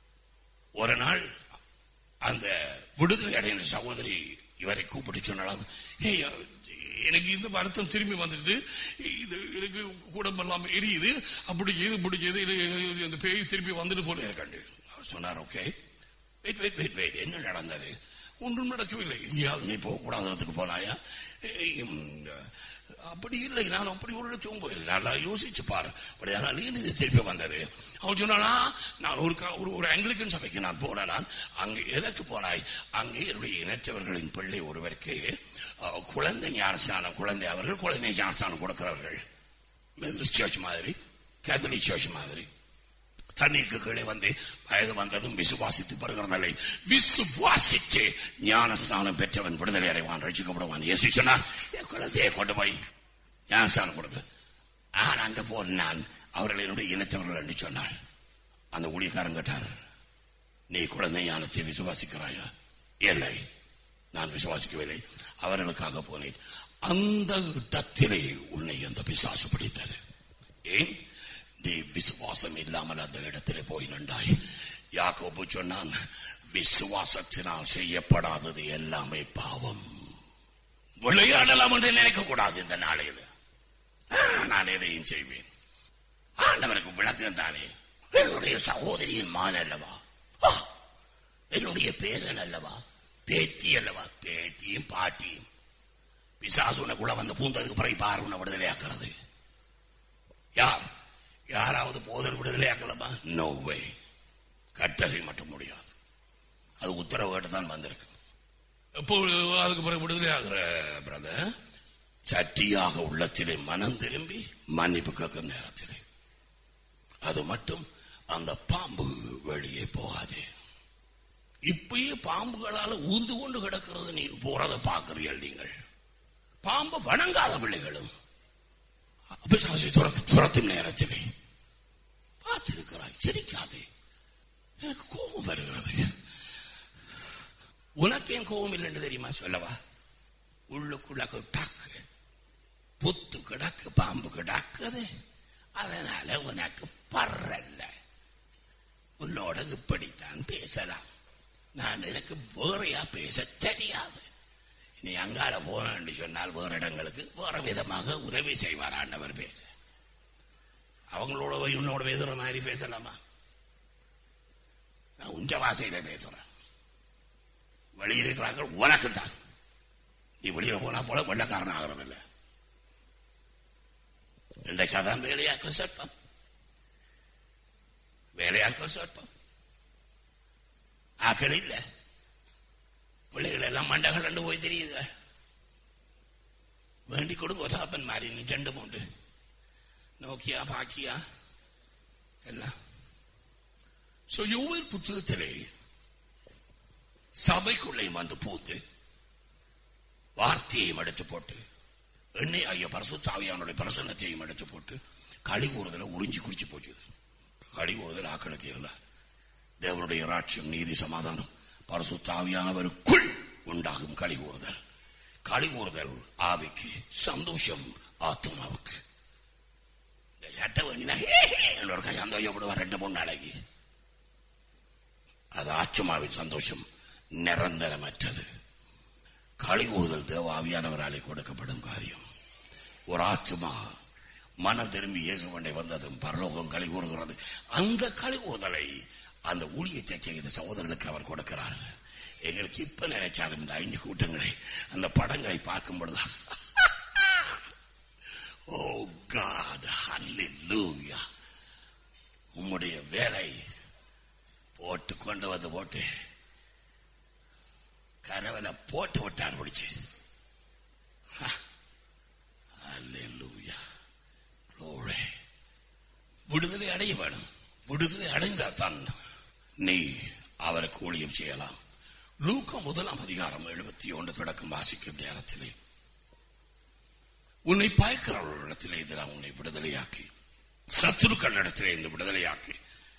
ஒரு நாள் அந்த விடுதலை அடைந்த சகோதரி இவரை கூப்பிட்டு சொன்னாலும் "ஏய், எனக்கு இந்த வருத்தம் திரும்பி வந்துடுது இது எனக்கு கூடமெல்லாம் எரியுது அப்படி எது முடிஞ்சது அந்த பேய் திரும்பி வந்துட்டு போல இருக்காண்டு அவர் சொன்னார் okay wait wait wait wait என்ன நடந்தது ஒன்றும் நடக்கவில்லை எங்கேயாவது நீ போகக்கூடாததுக்கு போனாயா ஏய், ம், அப்படி இல்லை நான் அப்படி ஒரு இடத்துக்கும் போயில்லை நல்லா யோசிச்சு பாரு அப்படி ஆனால் ஏன் இது திருப்பி வந்தது அவன் சொன்னானா நான் ஒரு க- ஒரு ஒரு ஆங்கிலிக்கன் சபைக்கு நான் போனேன் நான் அங்கே எதற்கு போனாய் அங்கே என்னுடைய இணைச்சவர்களின் பிள்ளை ஒருவருக்கு அஹ், குழந்தை ஞானஸ்தானம் குழந்தை அவர்கள் குழந்தை ஞானஸ்தானம் கொடுக்கிறவர்கள் மெதரிஸ்ட் சர்ச் மாதிரி கேத்தலிக் சர்ச் மாதிரி தண்ணீருக்கு கீழே வந்து வயது வந்ததும் விசுவாசித்து பெறுகிறதில்லை விசுவாசித்து ஞானஸ்தானம் பெற்றவன் விடுதலை அடைவான் ரசிக்கப்படுவான் இயேசு சொன்னார் என் குழந்தையை கொண்டு போய் ஞானஸ்தானம் கொடுக்க ஆனா அங்க போன நான் அவர்கள் என்னுடைய இனத்தவர்கள் என்று சொன்னாள் அந்த ஊழியக்காரன் கேட்டார் நீ குழந்தை ஞானத்தை விசுவாசிக்கிறாயா இல்லை நான் விசுவாசிக்கவில்லை அவர்களுக்காக போனேன் அந்த இடத்திலே உன்னை அந்த பிசாசு பிடித்தது ஏன் நீ விசுவாசம் இல்லாமல் அந்த இடத்திலே போய் நின்றாய் யாக்கோபு சொன்னான் விசுவாசத்தினால் செய்யப்படாதது எல்லாமே பாவம் விளையாடலாம் என்று நினைக்க கூடாது இந்த நாளையில் ஆ, நான் எதையும் செய்வேன் ஆண்டவருக்கு விளக்கம் தானே என்னுடைய சகோதரியின் மான் அல்லவா ஆ, என்னுடைய பேரன் அல்லவா பேத்தி அல்லவா பேத்தியும் பாட்டியும் பிசாசு உனக்குள்ள வந்து பூந்ததுக்கு பிறகு பாரு உன்னை விடுதலையாக்குறது யார் யாராவது போதல் விடுதலையாக்கலாமா நோ வே கட்டளை மட்டும் முடியாது அது உத்தரவு தான் வந்திருக்கு எப்போ அதுக்கு பிறகு விடுதலை ஆகிற பிரதர் சட்டியாக உள்ளத்திலே மனம் திரும்பி மன்னிப்பு கேட்கும் நேரத்திலே அது மட்டும் அந்த பாம்பு வெளியே போகாது இப்பயே பாம்புகளால ஊந்து கொண்டு கிடக்கிறது நீ போறதை பார்க்கிறீர்கள் நீங்கள் பாம்பு வணங்காத பிள்ளைகளும் பிசாசை துரத்து துரத்தும் நேரத்திலே பார்த்திருக்கிறாய் சிரிக்காதே எனக்கு கோபம் வருகிறது உனக்கு ஏன் கோபம் இல்லைன்னு தெரியுமா சொல்லவா உள்ளுக்குள்ள டக்கு புத்து கிடக்கு பாம்பு கிடக்குது அதனால உனக்கு பர்றல்ல உன்னோட இப்படித்தான் பேசலாம் நான் எனக்கு வேறையா பேச தெரியாது நீ அங்கால போறேன்னு சொன்னால் வேற இடங்களுக்கு வேற விதமாக உதவி செய்வார் ஆண்டவர் பேச அவங்களோட போய் உன்னோட பேசுற மாதிரி பேசலாமா நான் உஞ்ச வாசையில பேசுறேன் வெளியே இருக்கிறார்கள் உனக்கு தான் நீ வெளியில போனா போல வெள்ளக்காரன் ஆகிறது இல்ல இன்றைக்கு அதான் வேலையாட்கள் சட்பம் வேலையாட்கள் சட்பம் ஆக்கள் இல்ல பிள்ளைகள் எல்லாம் மண்டகள் ரெண்டு போய் தெரியுது வேண்டி கொடுங்க ஒதாப்பன் மாதிரி நீ ரெண்டு மூண்டு நோக்கியா பாக்கியா எல்லாம் சோ யோவேல் புத்தகத்திலே சபைக்குள்ளே வந்து பூத்து வார்த்தையையும் எடுத்து போட்டு எண்ணெய் ஐய பரசுத்தாவியானுடைய பிரசன்னத்தையும் எடுத்து போட்டு களி கூறுதல உறிஞ்சி குடிச்சு போச்சு களி கூறுதல் ஆக்களுக்கு இல்ல தேவனுடைய ராட்சியம் நீதி சமாதானம் பரசுத்தாவியானவருக்குள் உண்டாகும் களி கூறுதல் களி கூறுதல் ஆவிக்கு சந்தோஷம் ஆத்மாவுக்கு இந்த சட்டை வேணினா ஒரு சந்தோஷப்படுவார் ரெண்டு மூணு நாளைக்கு அது ஆத்மாவின் சந்தோஷம் நிரந்தரமற்றது களி கூறுதல் தேவ ஆவியானவராலே கொடுக்கப்படும் காரியம் ஒரு ஆத்மா மனம் திரும்பி இயேசுவண்டை வந்ததும் பரலோகம் களி கூறுகிறது அந்த களி கூறுதலை அந்த ஊழியத்தை செய்த சகோதரர்களுக்கு அவர் கொடுக்கிறார் எங்களுக்கு இப்ப நினைச்சாலும் இந்த ஐந்து கூட்டங்களை அந்த படங்களை பார்க்கும் பொழுது ஓ காட் ஹல்லேலூயா உம்முடைய வேலை போட்டு கொண்டு வந்து போட்டு கனவுல போட்டு விட்டார் முடிச்சு அல்லேலூயா glory விடுதலை அடைய வேணும் விடுதலை அடைந்தாதான் நீ அவருக்கு ஊழியம் செய்யலாம் லூக்கா முதலாம் அதிகாரம் எழுபத்தி ஒன்று தொடக்கம் வாசிக்கும் நேரத்திலே உன்னை பயக்கிறவர்களிடத்திலே இதில் உன்னை விடுதலையாக்கி சத்துருக்கள் இடத்திலே இந்த விடுதலையாக்கி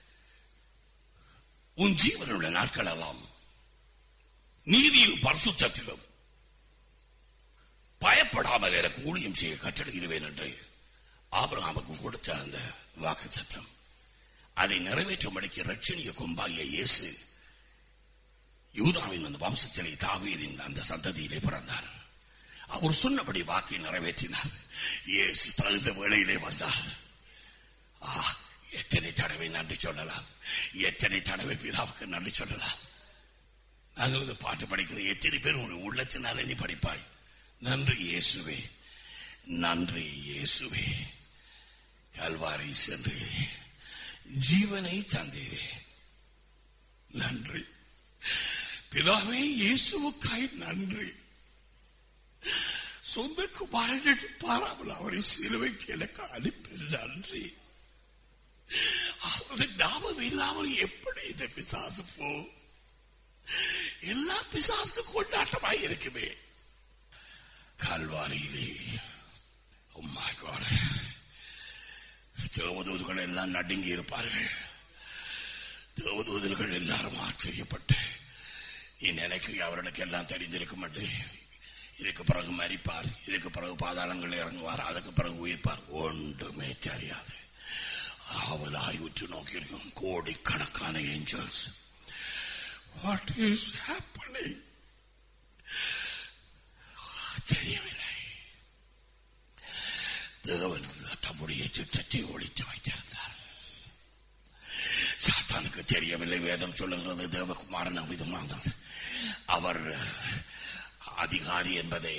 உன் ஜீவனுள்ள நாட்கள் எல்லாம் நீதியிலும் பரிசுத்தத்திலும் பயப்படாமல் எனக்கு ஊழியம் செய்ய கட்டளையிடுவேன் என்று ஆபிரகாமுக்கு கொடுத்த அந்த வாக்கு தத்தம் அதை நிறைவேற்றும்படிக்கு ரட்சணிய கொம்பாகிய இயேசு யூதாவின் அந்த வம்சத்திலே தாவீதின் அந்த சந்ததியிலே பிறந்தார் அவர் சொன்னபடி வாக்கை நிறைவேற்றினார் இயேசு தகுந்த வேளையிலே வந்தார் ஆ எத்தனை தடவை நன்றி சொல்லலாம் எத்தனை தடவை பிதாவுக்கு நன்றி சொல்லலாம் நாங்கள் இந்த பாட்டு படிக்கிற எத்தனை பேர் ஒரு உள்ளத்தினாலே நீ படிப்பாய் நன்றி இயேசுவே நன்றி இயேசுவே கல்வாரி சென்று ஜீவனை தந்தீரே நன்றி பிதாவே இயேசுவுக்காய் நன்றி சொந்த குமாரனுக்கு பாராமல் அவரை சிலுவைக்கு எனக்கு அனுப்பி நன்றி அவரது நாமம் இல்லாமல் எப்படி இந்த பிசாசு போ எல்லா பிசாசுக்கு கொண்டாட்டமாய் இருக்குமே கல்வாரியிலே உம்மா God. தேவதூதர்கள் எல்லாம் நடுங்கி இருப்பார்கள் தேவதூதர்கள் எல்லாரும் ஆச்சரியப்பட்டு நீ நினைக்க அவர்களுக்கு எல்லாம் தெரிந்திருக்கும் என்று இதுக்கு பிறகு மறிப்பார் இதுக்கு பிறகு பாதாளங்கள் இறங்குவார் அதுக்கு பிறகு உயிர்ப்பார் ஒன்றுமே தெரியாது அவளாய் உற்று நோக்கியிருக்கும் கோடிக்கணக்கான ஏஞ்சல்ஸ் வாட் இஸ் ஹேப்பனிங் தெரியவில்லை தேவன் தம்முடைய திட்டத்தை ஒழித்து வைத்திருந்தார் சாத்தானுக்கு தெரியவில்லை வேதம் சொல்லுகிறது தேவகுமாரன் அவிதமானது அவர் அதிகாரி என்பதை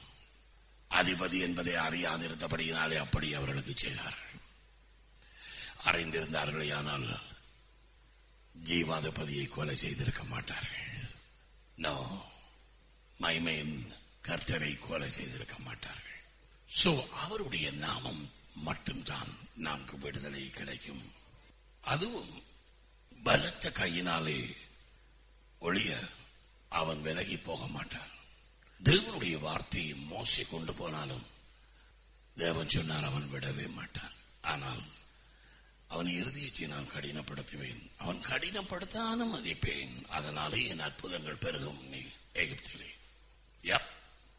அதிபதி என்பதை அறியாதிருந்தபடியினாலே அப்படி அவர்களுக்கு செய்தார்கள் அறிந்திருந்தார்களே ஆனால் ஜீவாதிபதியை கொலை செய்திருக்க மாட்டார்கள் நோ மைமையின் கர்த்தரை கொலை செய்திருக்க மாட்டார்கள் சோ அவருடைய நாமம் மட்டும்தான் நமக்கு விடுதலை கிடைக்கும் அதுவும் பலத்த கையினாலே ஒழிய அவன் விலகி போக மாட்டான் தேவனுடைய வார்த்தையை மோசி கொண்டு போனாலும் தேவன் சொன்னார் அவன் விடவே மாட்டான் ஆனால் அவன் இறுதியத்தை நான் கடினப்படுத்துவேன் அவன் கடினப்படுத்தான மதிப்பேன் அதனாலே என் அற்புதங்கள் பெருகும் நீ எகிப்திலே யப்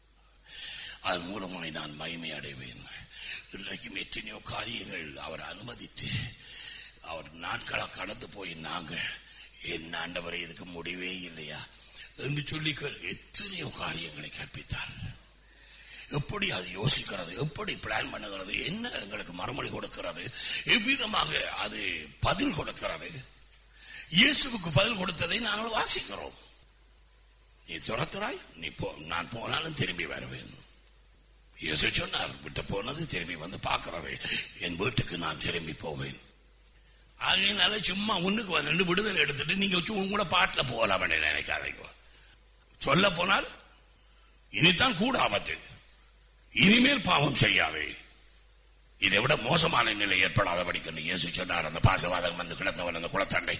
அதன் மூலமாய் நான் மகிமை அடைவேன் இன்றைக்கும் எத்தனையோ காரியங்கள் அவர் அனுமதித்து அவர் நாட்களாக கடந்து போய் நாங்க என் ஆண்டவரை இதுக்கு முடிவே இல்லையா என்று சொல்லி எத்தனையோ காரியங்களை கற்பித்தார் எப்படி அது யோசிக்கிறது எப்படி பிளான் பண்ணுகிறது என்ன எங்களுக்கு மறுமொழி கொடுக்கிறது எவ்விதமாக அது பதில் கொடுக்கிறது இயேசுவுக்கு பதில் கொடுத்ததை நாங்கள் வாசிக்கிறோம் நீ துரத்துறாய் நீ போ நான் போனாலும் திரும்பி வருவேன் இயேசு சொன்னார் விட்டு போனது திரும்பி வந்து பார்க்கிறது என் வீட்டுக்கு நான் திரும்பி போவேன் அதனால சும்மா ஒண்ணுக்கு வந்து விடுதலை எடுத்துட்டு நீங்க உங்களோட பாட்டுல போகலாம் நினைக்காதீங்க சொல்ல போனால் இனித்தான் கூட ஆபத்து இனிமேல் பாவம் செய்யாதே இதை விட மோசமான நிலை ஏற்படாதபடிக்கு இயேசு சொன்னார் அந்த பாசவாதம் வந்து கிடந்தவன் அந்த குளத்தண்டை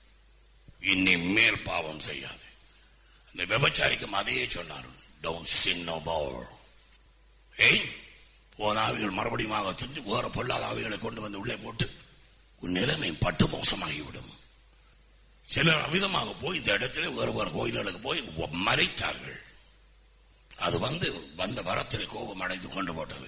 இனிமேல் பாவம் செய்யாது அந்த விபச்சாரிக்கும் அதையே சொன்னார் டோன்ட் சின் நோ மோர் ஏய் போன ஆவிகள் மறுபடியும் செஞ்சு வேற பொல்லாத ஆவிகளை கொண்டு வந்து உள்ளே போட்டு உன் நிலைமை பட்டு மோசமாகிவிடும் சிலர் அவிதமாக போய் இந்த இடத்துல வேறு வேறு கோயில்களுக்கு போய் மறைத்தார்கள் அது வந்து வந்த வரத்தில் கோபம் அடைந்து கொண்டு போட்டது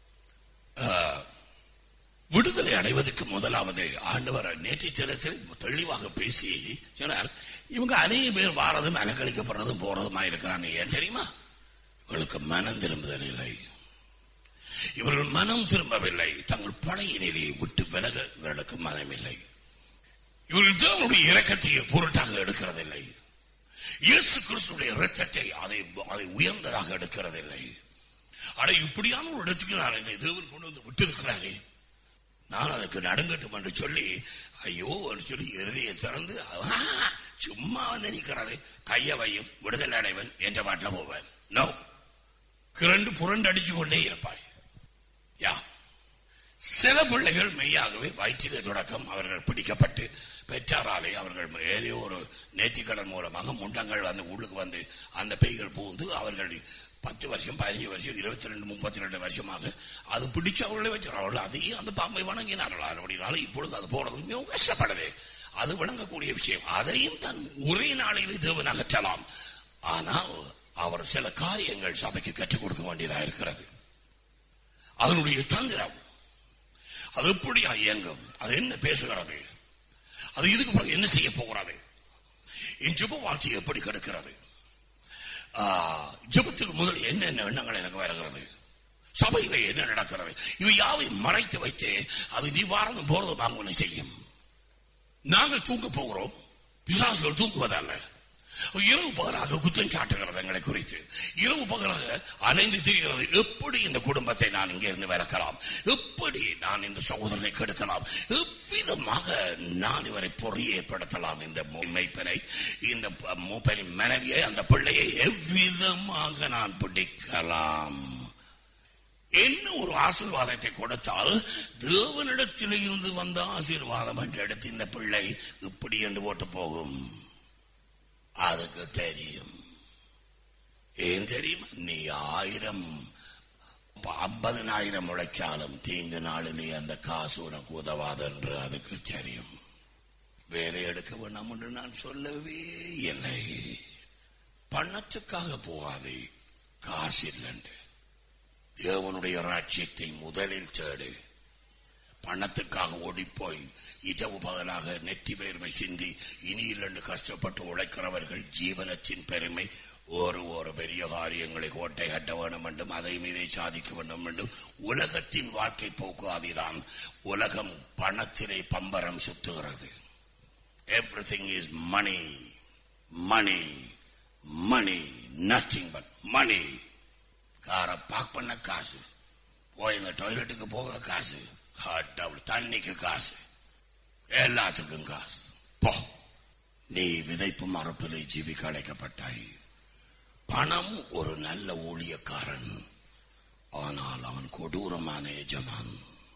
விடுதலை அடைவதற்கு முதலாவது ஆண்டவர் நேற்று தினத்தில் தெளிவாக பேசி சொன்னார் இவங்க அநேக பேர் வாரதும் அலங்கழிக்கப்படுறதும் போறதுமா இருக்கிறாங்க ஏன் தெரியுமா இவர்களுக்கு மனம் திரும்புதல் இல்லை இவர்கள் மனம் திரும்பவில்லை தங்கள் பழைய நிலையை விட்டு விலக இவர்களுக்கு மனம் இல்லை இவர்கள் தேவனுடைய இரக்கத்தை பொருட்டாக எடுக்கிறதில்லை இயேசு கிறிஸ்துடைய இரத்தத்தை அதை அதை உயர்ந்ததாக எடுக்கிறதில்லை அட இப்படியான ஒரு இடத்துக்கு நான் என்னை தேவன் கொண்டு வந்து விட்டிருக்கிறாரே நான் அதுக்கு நடுங்கட்டும் என்று சொல்லி ஐயோ சொல்லி இறுதியை திறந்து சும்மா வந்து நிற்கிறது கைய வையும் விடுதலை அடைவன் என்ற பாட்டில் போவேன் நோ கிரண்டு புரண்டு அடிச்சு கொண்டே இருப்பாய் யா சில பிள்ளைகள் மெய்யாகவே வயிற்றிலே தொடக்கம் அவர்கள் பிடிக்கப்பட்டு பெற்றாராலே அவர்கள் ஏதோ ஒரு நேர்த்திக்கடன் மூலமாக முண்டங்கள் வந்து உள்ளுக்கு வந்து அந்த பேய்கள் புகுந்து அவர்கள் பத்து வருஷம் பதினஞ்சு வருஷம் இருபத்தி ரெண்டு முப்பத்தி ரெண்டு வருஷமாக அது பிடிச்சு அவர்களை வச்சார்கள் அதையும் அந்த பாம்பை வணங்கினார்கள் அப்படினால இப்பொழுது அது போறது மிகவும் கஷ்டப்படுது அது விளங்கக்கூடிய விஷயம் அதையும் தன் ஒரே நாளில் தேவன் அகற்றலாம் ஆனால் அவர் சில காரியங்கள் சபைக்கு கற்றுக் கொடுக்க வேண்டியதாக இருக்கிறது அதனுடைய தந்திரம் அது எப்படியா இயங்கும் அது என்ன பேசுகிறது அது இதுக்கு பிறகு என்ன செய்ய போகிறது என் ஜெப வாழ்க்கை எப்படி கிடக்கிறது ஜெபத்துக்கு முதல் என்னென்ன எண்ணங்கள் எனக்கு வருகிறது சபையில என்ன நடக்கிறது இவை யாவை மறைத்து வைத்து அது நிவாரணம் போறது வாங்குவனை செய்யும் நாங்கள் தூங்க போகிறோம் பிசாசுகள் தூங்குவதல்ல இரவு பகலாக குற்றம் சாட்டுகிறது எங்களை குறித்து இரவு பகலாக அலைந்து திரிகிறது எப்படி இந்த குடும்பத்தை நான் இங்கே இருந்து விளக்கலாம் எப்படி நான் இந்த சகோதரனை கெடுக்கலாம் எவ்விதமாக நான் இவரை பொறியேற்படுத்தலாம் இந்த மெய்ப்பனை இந்த மூப்பனின் மனைவியை அந்த பிள்ளையை எவ்விதமாக நான் பிடிக்கலாம் என்ன ஒரு ஆசீர்வாதத்தை கொடுத்தால் தேவனிடத்தில் இருந்து வந்த ஆசீர்வாதம் என்று எடுத்து இந்த பிள்ளை இப்படி என்று போட்டு போகும் அதுக்கு தெரியும் ஏன் தெரியுமா நீ ஆயிரம் ஐம்பதனாயிரம் உழைச்சாலும் தீங்கு நாளிலே அந்த காசு உனக்கு உதவாது என்று அதுக்கு தெரியும் வேலை எடுக்க வேண்டாம் என்று நான் சொல்லவே இல்லை பணத்துக்காக போகாதே காசு இல்லைண்டு தேவனுடைய ராட்சியத்தை முதலில் தேடு பணத்துக்காக ஓடிப்போய் இரவு பகலாக நெற்றி பெருமை சிந்தி இனி இல்லைன்னு கஷ்டப்பட்டு உழைக்கிறவர்கள் ஜீவனத்தின் பெருமை ஒரு ஒரு பெரிய காரியங்களை கோட்டை கட்ட வேண்டும் என்றும் அதை மீதை சாதிக்க வேண்டும் என்றும் உலகத்தின் வாழ்க்கை போக்கு அதுதான் உலகம் பணத்திலே பம்பரம் சுத்துகிறது everything is money money money nothing but money காரை பார்க் பண்ண காசு போய் இந்த டாய்லெட்டுக்கு போக காசு டபுள் தண்ணிக்கு காசு எல்லாத்துக்கும் காசு போ நீ விதைப்பு மரப்பிலே ஜீவிக்க அழைக்கப்பட்டாய் பணம் ஒரு நல்ல ஊழியக்காரன் ஆனால் அவன் கொடூரமான எஜமான்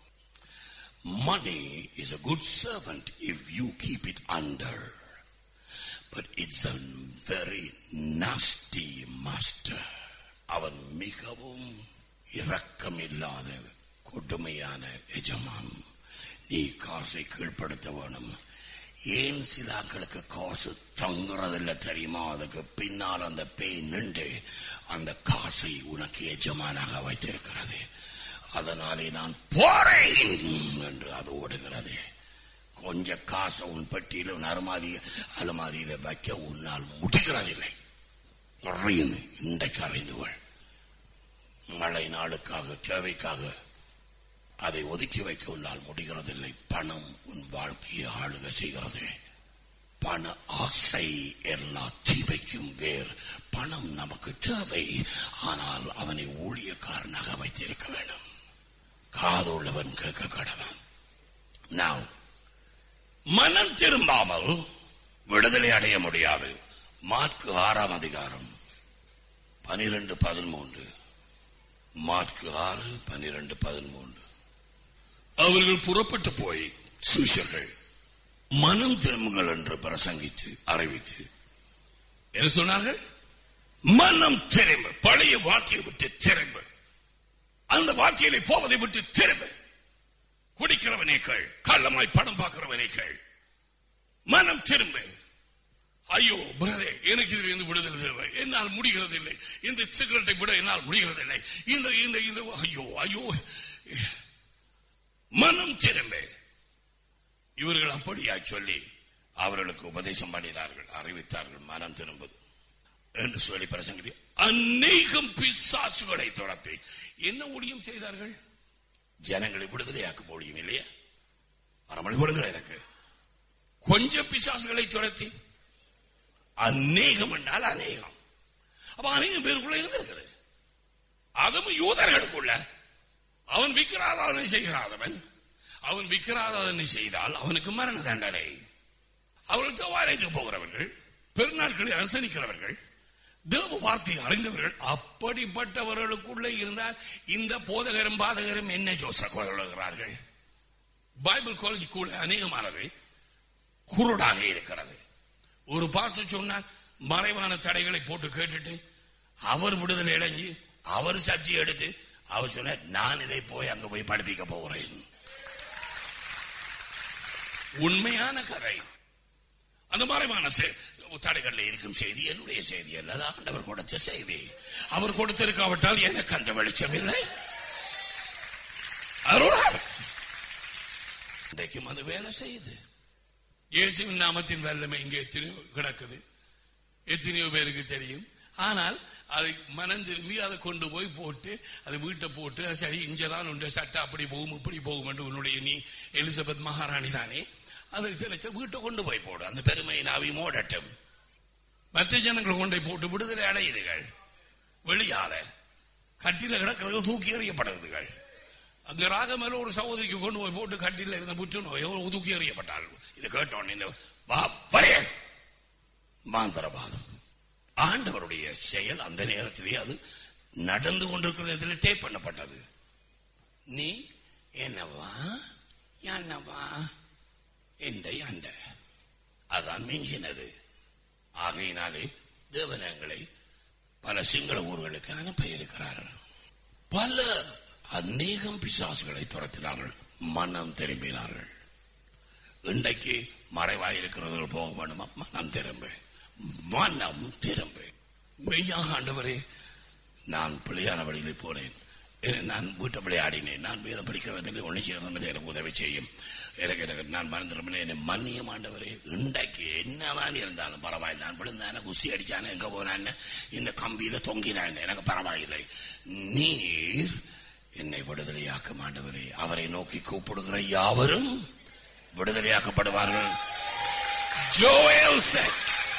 money is a good servant if you keep it under but it's a very nasty master அவன் மிகவும் இரக்கமில்லாத கொடுமையான எஜமான் நீ காசை கீழ்ப்படுத்த வேணும் ஏன் சிலாக்களுக்கு காசு தங்குறதில்ல தெரியுமா அதுக்கு பின்னால் அந்த பேய் நின்று அந்த காசை உனக்கு எஜமானாக வைத்திருக்கிறது அதனாலே நான் போறேன் என்று அது ஓடுகிறது கொஞ்ச காசை உன் பெட்டியில உன் அருமாதி அலமாரியில வைக்க உன்னால் முடிகிறதில்லை அறிந்து இன்றைக்கு அறிந்து கொள் மழை நாளுக்காக தேவைக்காக அதை ஒதுக்கி வைக்க உன்னால் முடிகிறதில்லை பணம் உன் வாழ்க்கையை ஆளுக செய்கிறது பண ஆசை எல்லா தீவைக்கும் வேர் பணம் நமக்கு தேவை ஆனால் அவனை ஊழியக்காரனாக வைத்திருக்க வேண்டும் காதுள்ளவன் கேட்க கடவன் நான் மனம் திரும்பாமல் விடுதலை அடைய முடியாது மார்க்கு ஆறாம் அதிகாரம் பனிரெண்டு பதிமூன்று மார்க்கு ஆறு பனிரெண்டு பதிமூன்று அவர்கள் புறப்பட்டு போய் சூஷர்கள் மனம் திரும்புங்கள் என்று பிரசங்கித்து அறிவித்து என்ன சொன்னார்கள் மனம் திரும்ப பழைய வாக்கியை விட்டு திரும்ப அந்த வாக்கியிலே போவதை விட்டு திரும்ப குடிக்கிறவனே கேள் கள்ளமாய் படம் பார்க்கிறவனே கேள் மனம் திரும்ப ஐயோ பிரதே எனக்கு இதுல இருந்து விடுதலை தேவை என்னால் முடிகிறது இல்லை இந்த சிகரெட்டை விட என்னால் முடிகிறது இல்லை இந்த இந்த இந்த ஐயோ ஐயோ மனம் திரும்ப இவர்கள் அப்படியா சொல்லி அவர்களுக்கு உபதேசம் பண்ணினார்கள் அறிவித்தார்கள் மனம் திரும்புது என்று சொல்லி பிரசங்கி அநேகம் பிசாசுகளை தொடப்பி என்ன ஊழியம் செய்தார்கள் ஜனங்களை விடுதலையாக்க முடியும் இல்லையா வரமொழி கொடுங்கள் எனக்கு கொஞ்சம் பிசாசுகளை துரத்தி அநேகம் என்றால் அநேகம் அப்ப அநேகம் பேருக்குள்ள இருந்திருக்குது அதுவும் யூதர்களுக்குள்ள அவன் விக்கிராதாதனை செய்கிறாதவன் அவன் விக்கிராதாதனை செய்தால் அவனுக்கு மரண தண்டனை அவர்கள் தேவாலயத்துக்கு போகிறவர்கள் பெருநாட்களை அனுசரிக்கிறவர்கள் தேவ வார்த்தையை அறிந்தவர்கள் அப்படிப்பட்டவர்களுக்குள்ளே இருந்தால் இந்த போதகரும் பாதகரும் என்ன ஜோச கொள்கிறார்கள் பைபிள் காலேஜ் கூட அநேகமானது குருடாக இருக்கிறது ஒரு பாஸ்டர் சொன்னார் மறைவான தடைகளை போட்டு கேட்டுட்டு அவர் விடுதலை அடைஞ்சு அவர் சர்ச்சை எடுத்து அவர் சொன்னார் நான் இதை போய் அங்க போய் படிப்பிக்க போகிறேன் உண்மையான கதை அந்த மறைவான செ- தடைகள்ல இருக்கும் செய்தி என்னுடைய செய்தி அல்ல அது ஆண்டவர் கொடுத்த செய்தி அவர் கொடுத்திருக்காவிட்டால் எனக்கு அந்த வெளிச்சம் இல்லை அருளார் இன்றைக்கும் அது வேலை செய்யுது இயேசுவின் நாமத்தின் வல்லமை இங்கே எத்தனையோ கிடக்குது எத்தனையோ பேருக்கு தெரியும் ஆனால் அதை மனம் திரும்பி அதை கொண்டு போய் போட்டு அது வீட்டை போட்டு அது சரி இங்கதான் உண்டு சட்டை அப்படி போகும் இப்படி போகும் என்று உன்னுடைய நீ எலிசபெத் மகாராணி தானே அது நினைச்ச வீட்டை கொண்டு போய் போடு அந்த பெருமை நாவி மோடட்டும் மற்ற ஜனங்கள் கொண்டை போட்டு விடுதலை அடையுதுகள் வெளியால கட்டில கிடக்கிறது தூக்கி எறியப்படுதுகள் அங்க ராகமேல ஒரு சகோதரிக்கு கொண்டு போய் போட்டு கட்டில இருந்த புற்றுநோய் எவ்வளவு தூக்கி எறியப்பட்டாள் இதை கேட்டோன்னு இந்த வா வரே மாந்தரவாதம் ஆண்டவருடைய செயல் அந்த நேரத்திலே அது நடந்து கொண்டிருக்கிற டேப் பண்ணப்பட்டது நீ என்னவா என்னவா எந்த அண்ட அதான் மிஞ்சினது ஆகையினாலே தேவனங்களை பல சிங்கள ஊர்களுக்கு அனுப்ப இருக்கிறார்கள் பல அநேகம் பிசாசுகளை துரத்தினார்கள் மனம் திரும்பினார்கள் இன்றைக்கு மறைவாயிருக்கிறவர்கள் போக வேண்டுமா மனம் திரும்ப மனம் திரும்ப மெய்யாக ஆண்டவரே நான் பிள்ளையான வழியிலே போனேன் ஏன்னா நான் வீட்டை விளையாடினேன் நான் வேதம் படிக்கிறதில்லை ஒண்ணு செய்யறதில்லை எனக்கு உதவி செய்யும் எனக்கு எனக்கு நான் மறந்துடுமே என்னை மன்னியம் ஆண்டவரே இன்றைக்கு என்னதான் இருந்தாலும் பரவாயில்லை நான் விழுந்தான குஸ்தி அடிச்சானே எங்க போனான்னு இந்த கம்பியில தொங்கினான் எனக்கு பரவாயில்லை நீர் என்னை விடுதலையாக்க மாண்டவரே அவரை நோக்கி கூப்பிடுகிற யாவரும் விடுதலையாக்கப்படுவார்கள் ஜோயல் said.